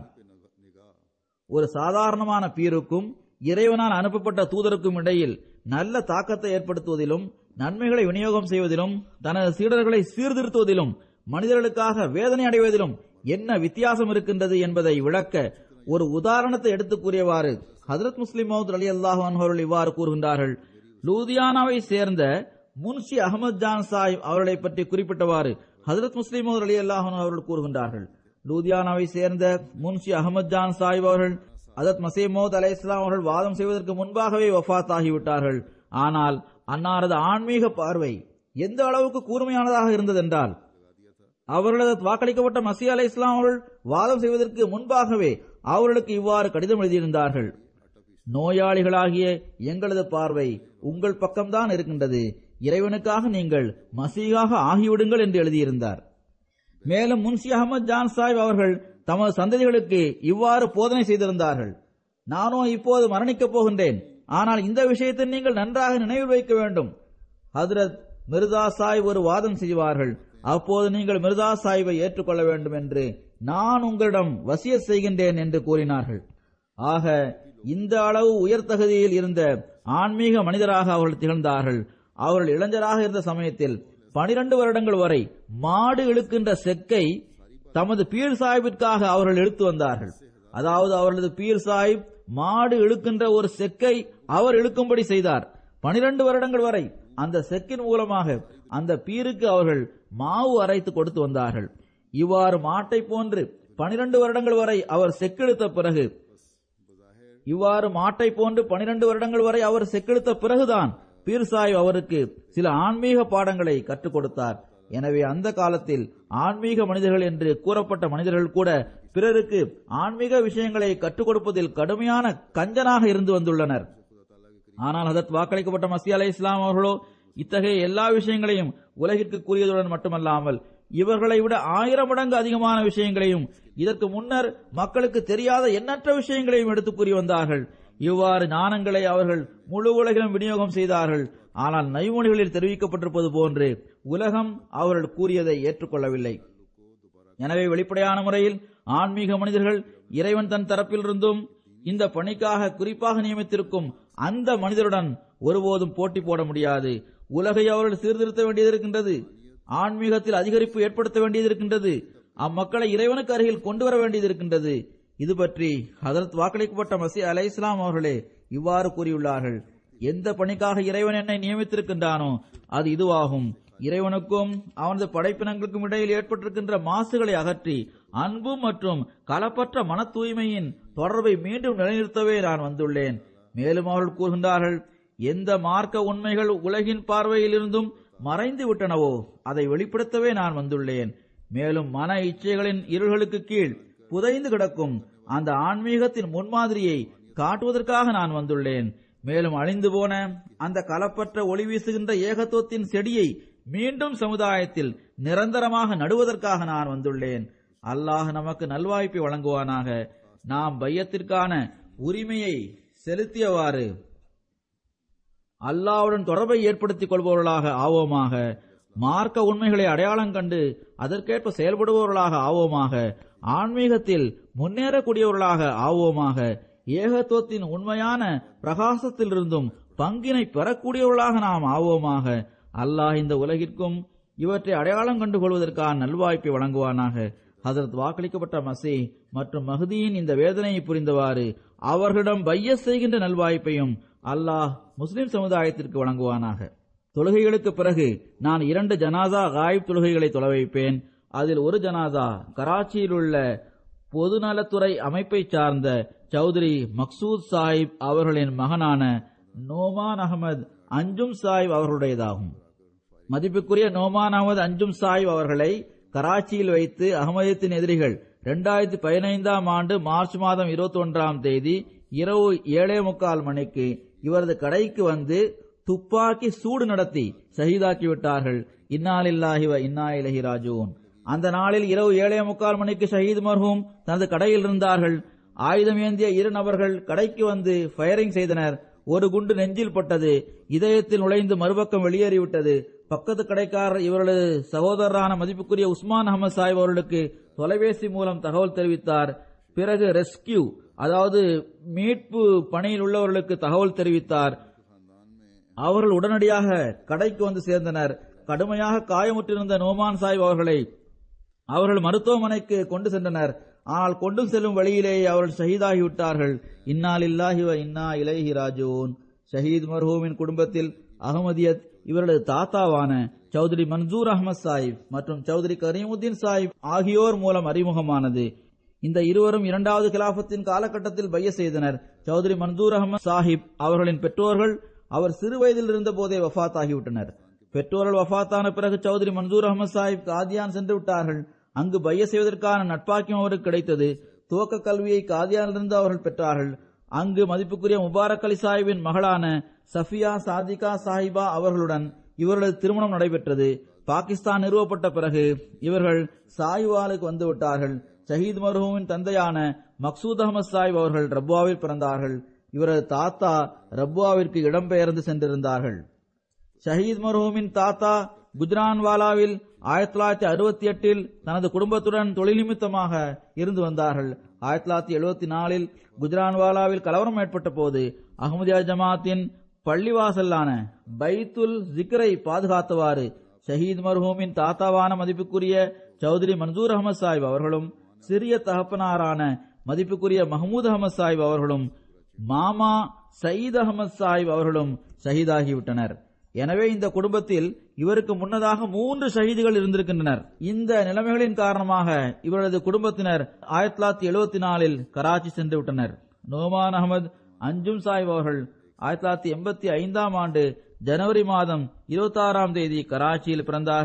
ஒரு சாதாரணமான பீருக்கும் இறைவனால் அனுப்பப்பட்ட தூதருக்கும் இடையில் நல்ல தாக்கத்தை ஏற்படுத்துவதிலும் நன்மைகளை விநியோகம் செய்வதிலும் தனது சீடர்களை சீர்திருத்துவதிலும் மனிதர்களுக்காக வேதனை அடைவதிலும் என்ன வித்தியாசம் இருக்கின்றது என்பதை விளக்க ஒரு உதாரணத்தை எடுத்துக் கூறியவாறு ஹதரத் முஸ்லிம் மவுத் அலி அல்லாஹ் அவர்கள் இவ்வாறு கூறுகின்றார்கள் லூதியானாவை சேர்ந்த முன்ஷி அகமது ஜான் சாஹிப் அவர்களை பற்றி குறிப்பிட்டவாறு ஹதரத் முஸ்லிம் மவுத் அலி அல்லாஹ் அவர்கள் கூறுகின்றார்கள் லூதியானாவை சேர்ந்த முன்ஷி அகமது ஜான் சாஹிப் அவர்கள் அதத் மசீமோத் அலை இஸ்லாம் அவர்கள் வாதம் செய்வதற்கு முன்பாகவே வஃத் ஆகிவிட்டார்கள் ஆனால் அன்னாரது ஆன்மீக பார்வை எந்த அளவுக்கு கூர்மையானதாக இருந்ததென்றால் அவர்களது வாக்களிக்கப்பட்ட மசி அலை இஸ்லாம் அவர்கள் வாதம் செய்வதற்கு முன்பாகவே அவர்களுக்கு இவ்வாறு கடிதம் எழுதியிருந்தார்கள் நோயாளிகளாகிய எங்களது பார்வை உங்கள் பக்கம்தான் இருக்கின்றது இறைவனுக்காக நீங்கள் மசீகாக ஆகிவிடுங்கள் என்று எழுதியிருந்தார் மேலும் முன்சி அகமது ஜான் சாஹிப் அவர்கள் தமது சந்ததிகளுக்கு இவ்வாறு போதனை செய்திருந்தார்கள் நானோ இப்போது மரணிக்கப் போகின்றேன் ஆனால் இந்த விஷயத்தை நீங்கள் நன்றாக நினைவில் வைக்க வேண்டும் ஹதரத் மிர்தா சாஹிப் ஒரு வாதம் செய்வார்கள் அப்போது நீங்கள் மிர்தா சாஹிபை ஏற்றுக்கொள்ள வேண்டும் என்று நான் உங்களிடம் வசியத் செய்கின்றேன் என்று கூறினார்கள் ஆக இந்த அளவு உயர் தகுதியில் இருந்த ஆன்மீக மனிதராக அவர்கள் திகழ்ந்தார்கள் அவர்கள் இளைஞராக இருந்த சமயத்தில் பனிரெண்டு வருடங்கள் வரை மாடு இழுக்கின்ற செக்கை தமது பீர் சாஹிப்பிற்காக அவர்கள் எடுத்து வந்தார்கள் அதாவது அவர்களது பீர் சாஹிப் மாடு இழுக்கின்ற ஒரு செக்கை அவர் இழுக்கும்படி செய்தார் பனிரெண்டு வருடங்கள் வரை அந்த செக்கின் மூலமாக அந்த பீருக்கு அவர்கள் மாவு அரைத்து கொடுத்து வந்தார்கள் இவ்வாறு மாட்டை போன்று பனிரெண்டு வருடங்கள் வரை அவர் செக்கெடுத்த பிறகு இவ்வாறு மாட்டை போன்று பனிரெண்டு வருடங்கள் வரை அவர் செக்கெடுத்த பிறகுதான் பீர் சாஹிப் அவருக்கு சில ஆன்மீக பாடங்களை கற்றுக் கொடுத்தார் எனவே அந்த காலத்தில் ஆன்மீக மனிதர்கள் என்று கூறப்பட்ட மனிதர்கள் கூட பிறருக்கு ஆன்மீக விஷயங்களை கற்றுக் கொடுப்பதில் கடுமையான கஞ்சனாக இருந்து வந்துள்ளனர் ஆனால் ஹதத் வாக்களிக்கப்பட்ட மசி அலை இஸ்லாம் அவர்களோ இத்தகைய எல்லா விஷயங்களையும் உலகிற்கு கூறியதுடன் மட்டுமல்லாமல் இவர்களை விட ஆயிரம் மடங்கு அதிகமான விஷயங்களையும் இதற்கு முன்னர் மக்களுக்கு தெரியாத எண்ணற்ற விஷயங்களையும் எடுத்து கூறி வந்தார்கள் இவ்வாறு ஞானங்களை அவர்கள் முழு உலகிலும் விநியோகம் செய்தார்கள் ஆனால் நைமொழிகளில் தெரிவிக்கப்பட்டிருப்பது போன்று உலகம் அவர்கள் கூறியதை ஏற்றுக்கொள்ளவில்லை எனவே வெளிப்படையான முறையில் ஆன்மீக மனிதர்கள் இறைவன் தன் தரப்பிலிருந்தும் இந்த பணிக்காக குறிப்பாக நியமித்திருக்கும் அந்த மனிதருடன் ஒருபோதும் போட்டி போட முடியாது உலகை அவர்கள் சீர்திருத்த வேண்டியது இருக்கின்றது ஆன்மீகத்தில் அதிகரிப்பு ஏற்படுத்த வேண்டியது இருக்கின்றது அம்மக்களை இறைவனுக்கு அருகில் கொண்டு வர வேண்டியது இருக்கின்றது இது பற்றி ஹதரத் வாக்களிக்கப்பட்ட மசி அலை இஸ்லாம் அவர்களே இவ்வாறு கூறியுள்ளார்கள் எந்த பணிக்காக இறைவன் என்னை நியமித்திருக்கின்றானோ அது இதுவாகும் இறைவனுக்கும் அவனது படைப்பினங்களுக்கும் இடையில் ஏற்பட்டிருக்கின்ற மாசுகளை அகற்றி அன்பு மற்றும் களப்பற்ற மன தூய்மையின் தொடர்பை மீண்டும் நிலைநிறுத்தவே நான் வந்துள்ளேன் மேலும் அவர்கள் கூறுகின்றார்கள் எந்த மார்க்க உண்மைகள் உலகின் பார்வையிலிருந்தும் மறைந்து விட்டனவோ அதை வெளிப்படுத்தவே நான் வந்துள்ளேன் மேலும் மன இச்சைகளின் இருள்களுக்கு கீழ் புதைந்து கிடக்கும் அந்த ஆன்மீகத்தின் முன்மாதிரியை காட்டுவதற்காக நான் வந்துள்ளேன் மேலும் அழிந்து போன அந்த கலப்பற்ற ஒளி வீசுகின்ற ஏகத்துவத்தின் செடியை மீண்டும் சமுதாயத்தில் நிரந்தரமாக நடுவதற்காக நான் வந்துள்ளேன் அல்லாஹ் நமக்கு நல்வாய்ப்பை வழங்குவானாக நாம் பையத்திற்கான உரிமையை செலுத்தியவாறு அல்லாவுடன் தொடர்பை ஏற்படுத்திக் கொள்பவர்களாக ஆவோமாக மார்க்க உண்மைகளை அடையாளம் கண்டு அதற்கேற்ப செயல்படுபவர்களாக ஆவோமாக ஆன்மீகத்தில் முன்னேறக்கூடியவர்களாக ஆவோமாக ஏகத்துவத்தின் உண்மையான பிரகாசத்திலிருந்தும் பங்கினை பெறக்கூடியவர்களாக நாம் ஆவோமாக அல்லாஹ் இந்த உலகிற்கும் இவற்றை அடையாளம் கண்டு கொள்வதற்கான நல்வாய்ப்பை வழங்குவானாக ஹசரத் வாக்களிக்கப்பட்ட மசி மற்றும் மஹதியின் இந்த வேதனையை புரிந்தவாறு அவர்களிடம் பைய செய்கின்ற நல்வாய்ப்பையும் அல்லாஹ் முஸ்லிம் சமுதாயத்திற்கு வழங்குவானாக தொழுகைகளுக்கு பிறகு நான் இரண்டு ஜனாசா காயிப் தொழுகைகளை தொலை வைப்பேன் அதில் ஒரு ஜனாசா கராச்சியில் உள்ள பொதுநலத்துறை அமைப்பை சார்ந்த சௌத்ரி மக்சூத் சாஹிப் அவர்களின் மகனான நோமான் அகமது அஞ்சும் சாஹிப் அவர்களுடையதாகும் மதிப்புக்குரிய நோமான் அகமது அஞ்சும் சாஹிப் அவர்களை கராச்சியில் வைத்து அகமதியத்தின் எதிரிகள் இரண்டாயிரத்தி பதினைந்தாம் ஆண்டு மார்ச் மாதம் இருபத்தி ஒன்றாம் தேதி இரவு ஏழே முக்கால் மணிக்கு இவரது கடைக்கு வந்து துப்பாக்கி சூடு நடத்தி ஷஹீதாக்கி விட்டார்கள் இன்னாலில்லாஹி வ இன்னா இலஹி ராஜூன் அந்த நாளில் இரவு ஏழே முக்கால் மணிக்கு ஷஹீத் மர்ஹூம் தனது கடையில் இருந்தார்கள் ஆயுதம் ஏந்திய இரு நபர்கள் கடைக்கு வந்து ஃபயரிங் செய்தனர் ஒரு குண்டு நெஞ்சில் பட்டது இதயத்தில் நுழைந்து மறுபக்கம் வெளியேறிவிட்டது பக்கத்து கடைக்காரர் இவர்களது சகோதரரான மதிப்புக்குரிய உஸ்மான் அகமது சாஹிப் அவர்களுக்கு தொலைபேசி மூலம் தகவல் தெரிவித்தார் பிறகு ரெஸ்கியூ அதாவது மீட்பு பணியில் உள்ளவர்களுக்கு தகவல் தெரிவித்தார் அவர்கள் உடனடியாக கடைக்கு வந்து சேர்ந்தனர் கடுமையாக காயமுற்றிருந்த நோமான் சாஹிப் அவர்களை அவர்கள் மருத்துவமனைக்கு கொண்டு சென்றனர் ஆனால் கொண்டு செல்லும் வழியிலேயே அவர்கள் ஷஹீதாகிவிட்டார்கள் இன்னாலில்லாஹி வ இன்னா இலைஹி ராஜூன் ஷஹீத் மர்ஹூமின் குடும்பத்தில் அகமதியத் இவரது தாத்தாவான சௌத்ரி மன்சூர் அகமது சாஹிப் மற்றும் சௌத்ரி கரீமுத்தீன் சாஹிப் ஆகியோர் மூலம் அறிமுகமானது இந்த இருவரும் இரண்டாவது கிலாபத்தின் காலகட்டத்தில் பைய செய்தனர் சௌத்ரி மன்சூர் அகமது சாஹிப் அவர்களின் பெற்றோர்கள் அவர் சிறு வயதில் இருந்த போதே வஃத் ஆகிவிட்டனர் பெற்றோர்கள் வஃத்தான பிறகு சௌத்ரி மன்சூர் அகமது சாஹிப் காதியான் சென்று விட்டார்கள் அங்கு பைய செய்வதற்கான நட்பாக்கியம் அவருக்கு கிடைத்தது துவக்க கல்வியை காதியானிலிருந்து அவர்கள் பெற்றார்கள் அங்கு மதிப்புக்குரிய முபாரக் அலி சாஹிபின் மகளான சஃபியா சாதிகா சாஹிபா அவர்களுடன் இவர்களது திருமணம் நடைபெற்றது பாகிஸ்தான் நிறுவப்பட்ட பிறகு இவர்கள் சாய்வாலுக்கு வந்து விட்டார்கள் ஷஹீத் மர்ஹூமின் தந்தையான மக்சூத் அகமது சாஹிப் அவர்கள் ரப்வாவில் பிறந்தார்கள் இவரது தாத்தா ரப்வாவிற்கு இடம்பெயர்ந்து சென்றிருந்தார்கள் ஷஹீத் மர்ஹூமின் தாத்தா குஜ்ரான்வாலாவில் ஆயிரத்தி தொள்ளாயிரத்தி அறுபத்தி எட்டில் தனது குடும்பத்துடன் தொழில் நிமித்தமாக இருந்து வந்தார்கள் ஆயிரத்தி தொள்ளாயிரத்தி எழுபத்தி நாலில் குஜ்ரான்வாலாவில் கலவரம் ஏற்பட்ட போது அகமதியா ஜமாத்தின் பள்ளிவாசலான பைத்துல் ஜிக்ரை பாதுகாத்தவாறு ஷஹீத் மர்ஹூமின் தாத்தாவான மதிப்புக்குரிய சௌத்ரி மன்சூர் அகமது சாஹிப் அவர்களும் சிறிய தகப்பனாரான மதிப்புக்குரிய மஹமூத் அகமது சாஹிப் அவர்களும் மாமா சயீத் அகமது சாஹிப் அவர்களும் ஷஹீதாகிவிட்டனர் எனவே இந்த குடும்பத்தில் இவருக்கு முன்னதாக மூன்று ஷஹீதுகள் இருந்திருக்கின்றனர் இந்த நிலைமைகளின் காரணமாக இவரது குடும்பத்தினர் ஆயிரத்தி தொள்ளாயிரத்தி எழுபத்தி நாலில் கராச்சி சென்று விட்டனர் நோமான் அகமது அஞ்சும் சாஹிப் அவர்கள் ஆயிரத்தி தொள்ளாயிரத்தி எண்பத்தி ஐந்தாம் ஆண்டு ஜனவரி மாதம் இருபத்தி ஆறாம் தேதி கராச்சியில் பிறந்தார்கள்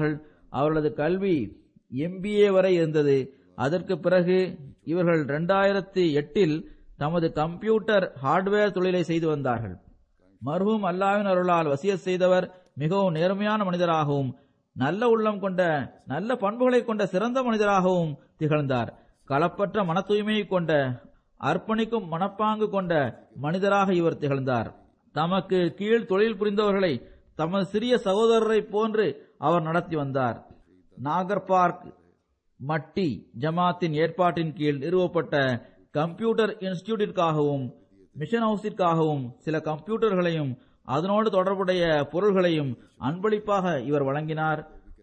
அவர்களது கல்வி எம்பிஏ வரை இருந்தது அதற்கு பிறகு இவர்கள் 2008 எட்டில் தமது கம்ப்யூட்டர் ஹார்ட்வேர் தொழிலை செய்து வந்தார்கள் மர்ஹூம் அல்லாவின் அருளால் வசியத் செய்தவர் மிகவும் நேர்மையான மனிதராகவும் நல்ல உள்ளம் கொண்ட நல்ல பண்புகளை கொண்ட சிறந்த மனிதராகவும் திகழ்ந்தார் களப்பற்ற மன தூய்மையை கொண்ட அர்ப்பணிக்கும் மனப்பாங்கு கொண்ட மனிதராக இவர் திகழ்ந்தார் தமக்கு கீழ் தொழில் புரிந்தவர்களை தமது சிறிய சகோதரரை போன்று அவர் நடத்தி வந்தார் நாகர் பார்க் மட்டி ஜமாத்தின் ஏற்பாட்டின் கீழ் நிறுவப்பட்ட கம்ப்யூட்டர் இன்ஸ்டிடியூட்டிற்காகவும் மிஷன் ஹவுஸிற்காகவும் சில கம்ப்யூட்டர்களையும் அதனோடு தொடர்புடைய பொருள்களையும் அன்பளிப்பாக இவர் வழங்கினார்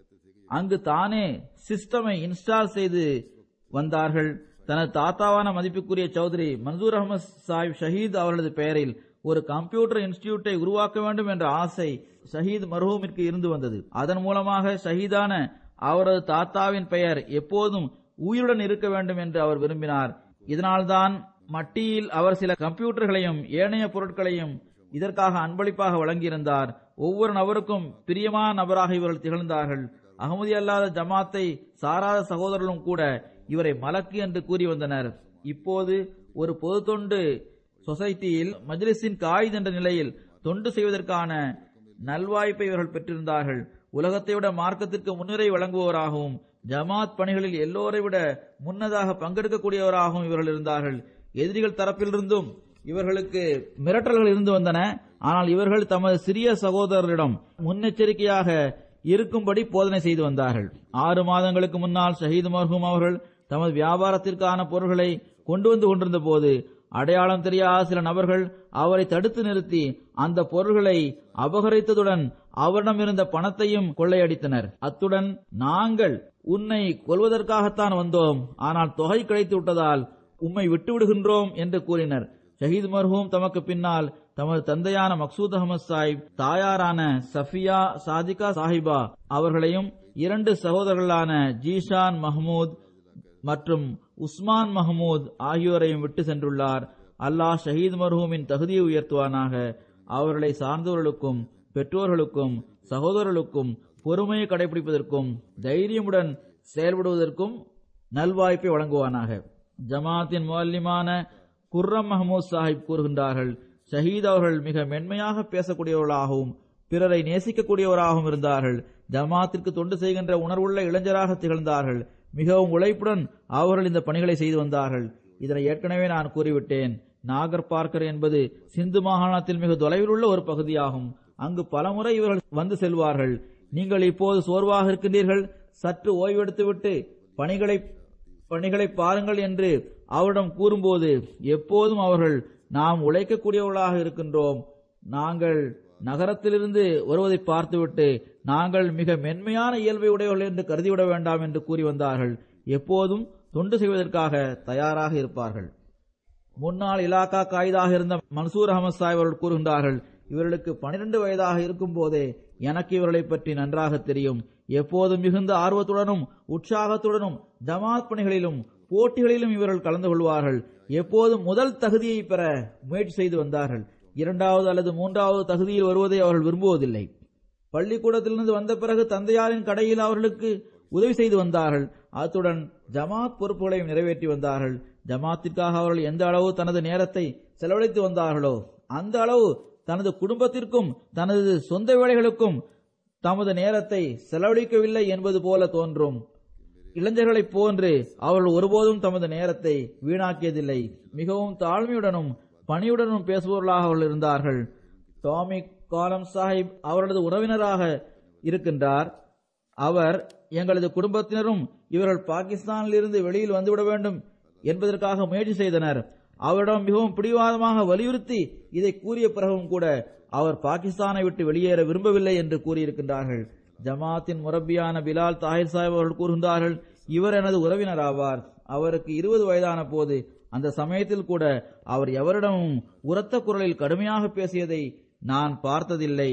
அங்கு தானே சிஸ்டமை இன்ஸ்டால் செய்து வந்தார்கள் தனது தாத்தாவான மதிப்புக்குரிய சௌத்ரி மன்சூர் அகமது சாஹிப் ஷஹீத் அவர்களது பெயரில் ஒரு கம்ப்யூட்டர் இன்ஸ்டிடியூட்டை உருவாக்க வேண்டும் என்ற ஆசை ஷஹீத் மர்ஹூமிற்கு இருந்து வந்தது அதன் மூலமாக ஷஹீதான அவரது தாத்தாவின் பெயர் எப்போதும் உயிருடன் இருக்க வேண்டும் என்று அவர் விரும்பினார் இதனால்தான் மட்டியில் அவர் சில கம்ப்யூட்டர்களையும் ஏனைய பொருட்களையும் இதற்காக அன்பளிப்பாக வழங்கியிருந்தார் ஒவ்வொரு நபருக்கும் பிரியமான நபராக இவர்கள் திகழ்ந்தார்கள் அகமதி அல்லாத ஜமாத்தை சாராத சகோதரர்களும் கூட இவரை மலக்கு என்று கூறி வந்தனர் இப்போது ஒரு பொது தொண்டு சொசைட்டியில் மஜ்லிஸின் காயித் என்ற நிலையில் தொண்டு செய்வதற்கான நல்வாய்ப்பை இவர்கள் பெற்றிருந்தார்கள் உலகத்தை விட மார்க்கத்திற்கு முன்னுரை வழங்குபவராகவும் ஜமாத் பணிகளில் எல்லோரை விட முன்னதாக பங்கெடுக்கக்கூடியவராகவும் இவர்கள் இருந்தார்கள் எதிரிகள் தரப்பிலிருந்தும் இவர்களுக்கு மிரட்டல்கள் இருந்து வந்தன ஆனால் இவர்கள் தமது சிறிய சகோதரரிடம் முன்னெச்சரிக்கையாக இருக்கும்படி போதனை செய்து வந்தார்கள் ஆறு மாதங்களுக்கு முன்னால் ஷஹீத் மர்ஹூம் அவர்கள் தமது வியாபாரத்திற்கான பொருட்களை கொண்டு வந்து கொண்டிருந்த போது அடையாளம் தெரியாத சில நபர்கள் அவரை தடுத்து நிறுத்தி அந்த பொருள்களை அபகரித்ததுடன் அவரிடம் இருந்த பணத்தையும் கொள்ளையடித்தனர் அத்துடன் நாங்கள் உன்னை கொல்வதற்காகத்தான் வந்தோம் ஆனால் தொகை கிடைத்து விட்டதால் உம்மை விட்டுவிடுகின்றோம் என்று கூறினர் ஷஹீத் மர்ஹூம் தமக்கு பின்னால் தமது தந்தையான மக்சூத் அகமது சாஹிப் தாயாரான சஃபியா சாதிகா சாஹிபா அவர்களையும் இரண்டு சகோதரர்களான ஜீஷான் மஹமூத் மற்றும் உஸ்மான் மஹமூத் ஆகியோரையும் விட்டு சென்றுள்ளார் அல்லாஹ் ஷஹீத் மர்ஹூமின் தகுதியை உயர்த்துவானாக அவர்களை சார்ந்தவர்களுக்கும் பெற்றோர்களுக்கும் சகோதரர்களுக்கும் பொறுமையை கடைபிடிப்பதற்கும் தைரியமுடன் செயல்படுவதற்கும் நல்வாய்ப்பை வழங்குவானாக ஜமாத்தின் முல்லிமான குர்ரம் மஹமூத் சாஹிப் கூறுகின்றார்கள் ஷஹீத் அவர்கள் மிக மென்மையாக பேசக்கூடியவர்களாகவும் பிறரை நேசிக்கக்கூடியவராகவும் இருந்தார்கள் ஜமாத்திற்கு தொண்டு செய்கின்ற உணர்வுள்ள இளைஞராக திகழ்ந்தார்கள் மிகவும் உழைப்புடன் அவர்கள் இந்த பணிகளை செய்து வந்தார்கள் இதனை ஏற்கனவே நான் கூறிவிட்டேன் நாகர் பார்க்கர் என்பது சிந்து மாகாணத்தில் மிக தொலைவில் உள்ள ஒரு பகுதியாகும் அங்கு பலமுறை இவர்கள் வந்து செல்வார்கள் நீங்கள் இப்போது சோர்வாக இருக்கின்றீர்கள் சற்று ஓய்வெடுத்துவிட்டு பணிகளை பணிகளை பாருங்கள் என்று அவரிடம் கூறும்போது எப்போதும் அவர்கள் நாம் உழைக்கக்கூடியவர்களாக இருக்கின்றோம் நாங்கள் நகரத்திலிருந்து வருவதை பார்த்துவிட்டு நாங்கள் மிக மென்மையான இயல்பை உடையவர்கள் என்று கருதிவிட வேண்டாம் என்று கூறி வந்தார்கள் எப்போதும் தொண்டு செய்வதற்காக தயாராக இருப்பார்கள் முன்னாள் இலாக்கா காயிதாக இருந்த மன்சூர் அகமது சாஹிப் அவர்கள் கூறுகின்றார்கள் இவர்களுக்கு பனிரெண்டு வயதாக இருக்கும் போதே எனக்கு இவர்களை பற்றி நன்றாக தெரியும் எப்போதும் மிகுந்த ஆர்வத்துடனும் உற்சாகத்துடனும் ஜமாத் பணிகளிலும் போட்டிகளிலும் இவர்கள் கலந்து கொள்வார்கள் எப்போதும் முதல் தகுதியை பெற முயற்சி செய்து வந்தார்கள் இரண்டாவது அல்லது மூன்றாவது தகுதியில் வருவதை அவர்கள் விரும்புவதில்லை பள்ளிக்கூடத்திலிருந்து வந்த பிறகு தந்தையாரின் கடையில் அவர்களுக்கு உதவி செய்து வந்தார்கள் அத்துடன் ஜமாத் பொறுப்புகளையும் நிறைவேற்றி வந்தார்கள் ஜமாத்திற்காக அவர்கள் எந்த அளவு தனது நேரத்தை செலவழித்து வந்தார்களோ அந்த அளவு தனது குடும்பத்திற்கும் தனது சொந்த வேலைகளுக்கும் தமது நேரத்தை செலவழிக்கவில்லை என்பது போல தோன்றும் இளைஞர்களைப் போன்று அவர்கள் ஒருபோதும் தமது நேரத்தை வீணாக்கியதில்லை மிகவும் தாழ்மையுடனும் பணியுடனும் பேசுபவர்களாக அவர்கள் இருந்தார்கள் டாமி காலம் சாஹிப் அவரது உறவினராக இருக்கின்றார் அவர் எங்களது குடும்பத்தினரும் இவர்கள் பாகிஸ்தானில் இருந்து வெளியில் வந்துவிட வேண்டும் என்பதற்காக முயற்சி செய்தனர் அவரிடம் மிகவும் பிடிவாதமாக வலியுறுத்தி இதை கூறிய பிறகும் கூட அவர் பாகிஸ்தானை விட்டு வெளியேற விரும்பவில்லை என்று கூறியிருக்கின்றார்கள் ஜமாத்தின் முரப்பியான பிலால் தாஹிர் சாஹிப் அவர்கள் கூறுகின்றார்கள் இவர் எனது உறவினர் ஆவார் அவருக்கு இருபது வயதான போது அந்த சமயத்தில் கூட அவர் எவரிடமும் உரத்த குரலில் கடுமையாக பேசியதை நான் பார்த்ததில்லை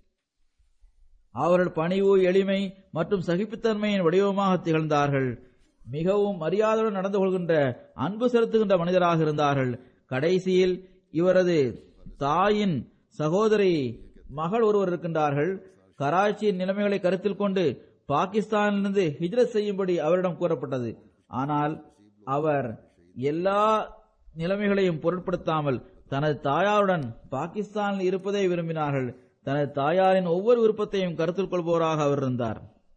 அவர்கள் பணிவு எளிமை மற்றும் சகிப்புத்தன்மையின் வடிவமாக திகழ்ந்தார்கள் மிகவும் மரியாதையுடன் நடந்து கொள்கின்ற அன்பு செலுத்துகின்ற மனிதராக இருந்தார்கள் கடைசியில் இவரது தாயின் சகோதரி மகள் ஒருவர் இருக்கின்றார்கள் கராச்சியின் நிலைமைகளை கருத்தில் கொண்டு பாகிஸ்தானிலிருந்து ஹிஜ்ரத் செய்யும்படி அவரிடம் கூறப்பட்டது ஆனால் அவர் எல்லா நிலைமைகளையும் பொருட்படுத்தாமல் தனது தாயாருடன் பாகிஸ்தானில் இருப்பதை விரும்பினார்கள் தனது தாயாரின் ஒவ்வொரு விருப்பத்தையும் கருத்தில் கொள்பவராக அவர் இருந்தார்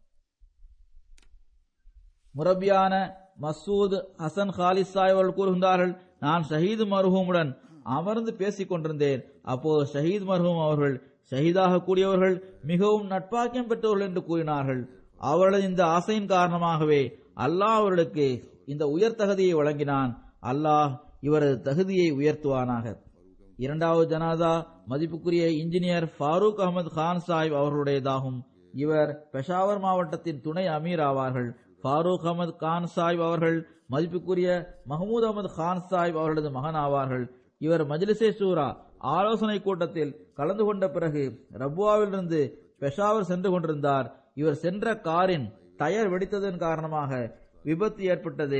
முரபியான மசூத் ஹசன் காலித் சாஹிப் அவர்கள் கூறுகின்றார்கள் நான் ஷஹீத் மர்ஹூமுடன் அமர்ந்து பேசிக் கொண்டிருந்தேன் அப்போது ஷஹீத் மர்ஹூம் அவர்கள் ஷஹீதாக கூடியவர்கள் மிகவும் நட்பாக்கியம் பெற்றவர்கள் என்று கூறினார்கள் அவர்களது இந்த ஆசையின் காரணமாகவே அல்லாஹ் அவர்களுக்கு இந்த உயர் தகுதியை வழங்கினான் அல்லாஹ் இவரது தகுதியை உயர்த்துவானாக இரண்டாவது ஜனாதா மதிப்புக்குரிய இன்ஜினியர் ஃபாரூக் அகமது கான் சாஹிப் அவர்களுடையதாகும் இவர் பெஷாவர் மாவட்டத்தின் துணை அமீர் ஆவார்கள் ஃபாரூக் அகமது கான் சாஹிப் அவர்கள் மதிப்புக்குரிய மஹமூத் அகமது கான் சாஹிப் அவர்களது மகன் ஆவார்கள் இவர் மஜ்லிசே சூரா ஆலோசனை கூட்டத்தில் கலந்து கொண்ட பிறகு ரப்வாவிலிருந்து பெஷாவர் சென்று கொண்டிருந்தார் இவர் சென்ற காரின் டயர் வெடித்ததன் காரணமாக விபத்து ஏற்பட்டது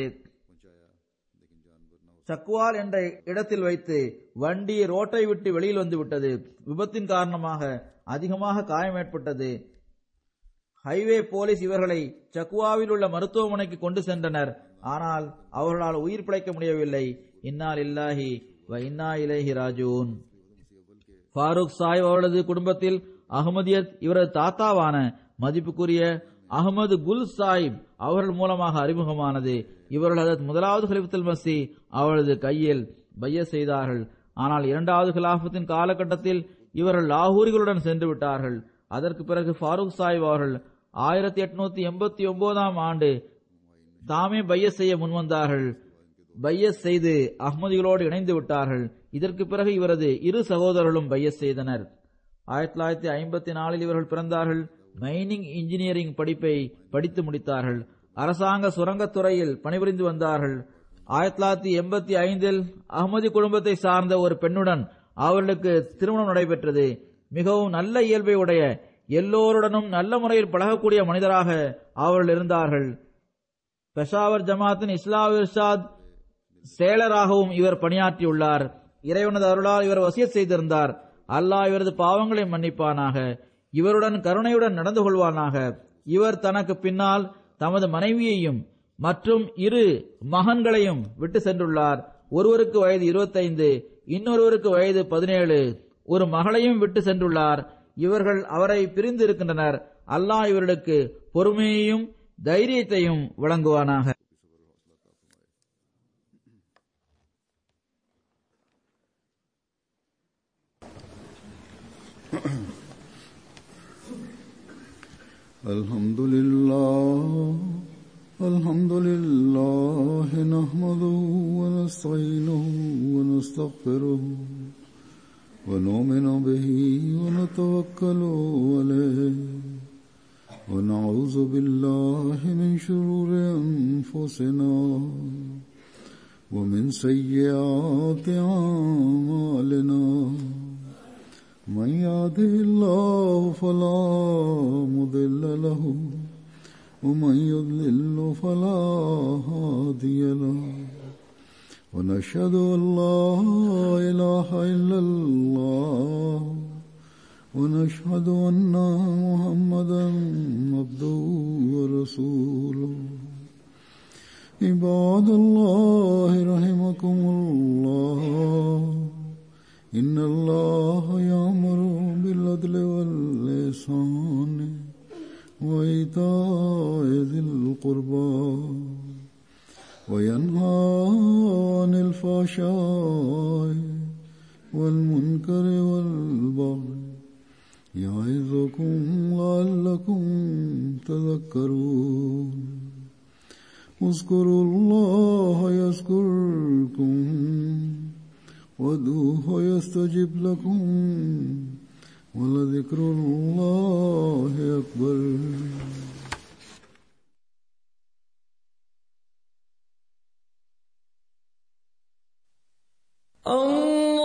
சக்வால் என்ற இடத்தில் வைத்து வண்டி ரோட்டை விட்டு வெளியில் வந்து விட்டது விபத்தின் காரணமாக அதிகமாக காயம் ஏற்பட்டது ஹைவே போலீஸ் இவர்களை சக்குவாவில் உள்ள மருத்துவமனைக்கு கொண்டு சென்றனர் ஆனால் அவர்களால் உயிர் பிழைக்க முடியவில்லை இன்னால் இல்லாஹி வ இன்னா இலேஹி ராஜூன் ஃபாரூக் சாஹிப் அவர்களது குடும்பத்தில் அகமதியத் இவரது தாத்தாவான மதிப்புக்குரிய அகமது குல் சாஹிப் அவர்கள் மூலமாக அறிமுகமானது இவர்களது முதலாவது ஹலிஃபத்துல் மசி அவரது கையில் பைய செய்தார்கள் ஆனால் இரண்டாவது கிலாபத்தின் காலகட்டத்தில் இவர்கள் லாகூரிகளுடன் சென்று விட்டார்கள் அதற்கு பிறகு ஃபாரூக் சாஹிப் அவர்கள் ஆயிரத்தி எட்நூத்தி எண்பத்தி ஒன்பதாம் ஆண்டு தாமே பைய செய்ய முன்வந்தார்கள் பைய செய்து அஹ்மதிகளோடு இணைந்து விட்டார்கள் இதற்கு பிறகு இவரது இரு சகோதரர்களும் பைய செய்தனர் ஆயிரத்தி தொள்ளாயிரத்தி ஐம்பத்தி நாலில் இவர்கள் பிறந்தார்கள் மைனிங் இன்ஜினியரிங் படிப்பை படித்து முடித்தார்கள் அரசாங்க சுரங்கத்துறையில் பணிபுரிந்து வந்தார்கள் ஆயிரத்தி தொள்ளாயிரத்தி எண்பத்தி ஐந்தில் அகமதி குடும்பத்தை சார்ந்த ஒரு பெண்ணுடன் அவர்களுக்கு திருமணம் நடைபெற்றது மிகவும் நல்ல இயல்பை உடைய எல்லோருடனும் நல்ல முறையில் பழகக்கூடிய மனிதராக அவர்கள் இருந்தார்கள் பெஷாவர் ஜமாத்தின் இஸ்லாம் இர்ஷாத் செயலராகவும் இவர் பணியாற்றியுள்ளார் இறைவனது அருளால் இவர் வசியத் செய்திருந்தார் அல்லாஹ் இவரது பாவங்களை மன்னிப்பானாக இவருடன் கருணையுடன் நடந்து கொள்வானாக இவர் தனக்கு பின்னால் தமது மனைவியையும் மற்றும் இரு மகன்களையும் விட்டு சென்றுள்ளார் ஒருவருக்கு வயது இருபத்தைந்து இன்னொருவருக்கு வயது பதினேழு ஒரு மகளையும் விட்டு சென்றுள்ளார் இவர்கள் அவரை பிரிந்து இருக்கின்றனர் அல்லாஹ் இவர்களுக்கு பொறுமையையும் தைரியத்தையும் வழங்குவானாக الحمد لله الحمد لله نحمده ونستعينه ونستغفره ونؤمن به ونتوكل عليه ونعوذ بالله من شرور أنفسنا ومن سيئات أعمالنا من يهده الله فلا مضل له ومن يضلل فلا هادي له ونشهد أن لا إله إلا الله ونشهد أن محمدا عبده ورسوله عباد الله رحمكم الله إن الله يأمر بالعدل والإحسان وإيتاء ذي القربى وينهى عن الفحشاء والمنكر والبغي يعظكم لعلكم تذكرون اذكروا الله يذكركم وادعوه يستجب لكم ولذكر الله أكبر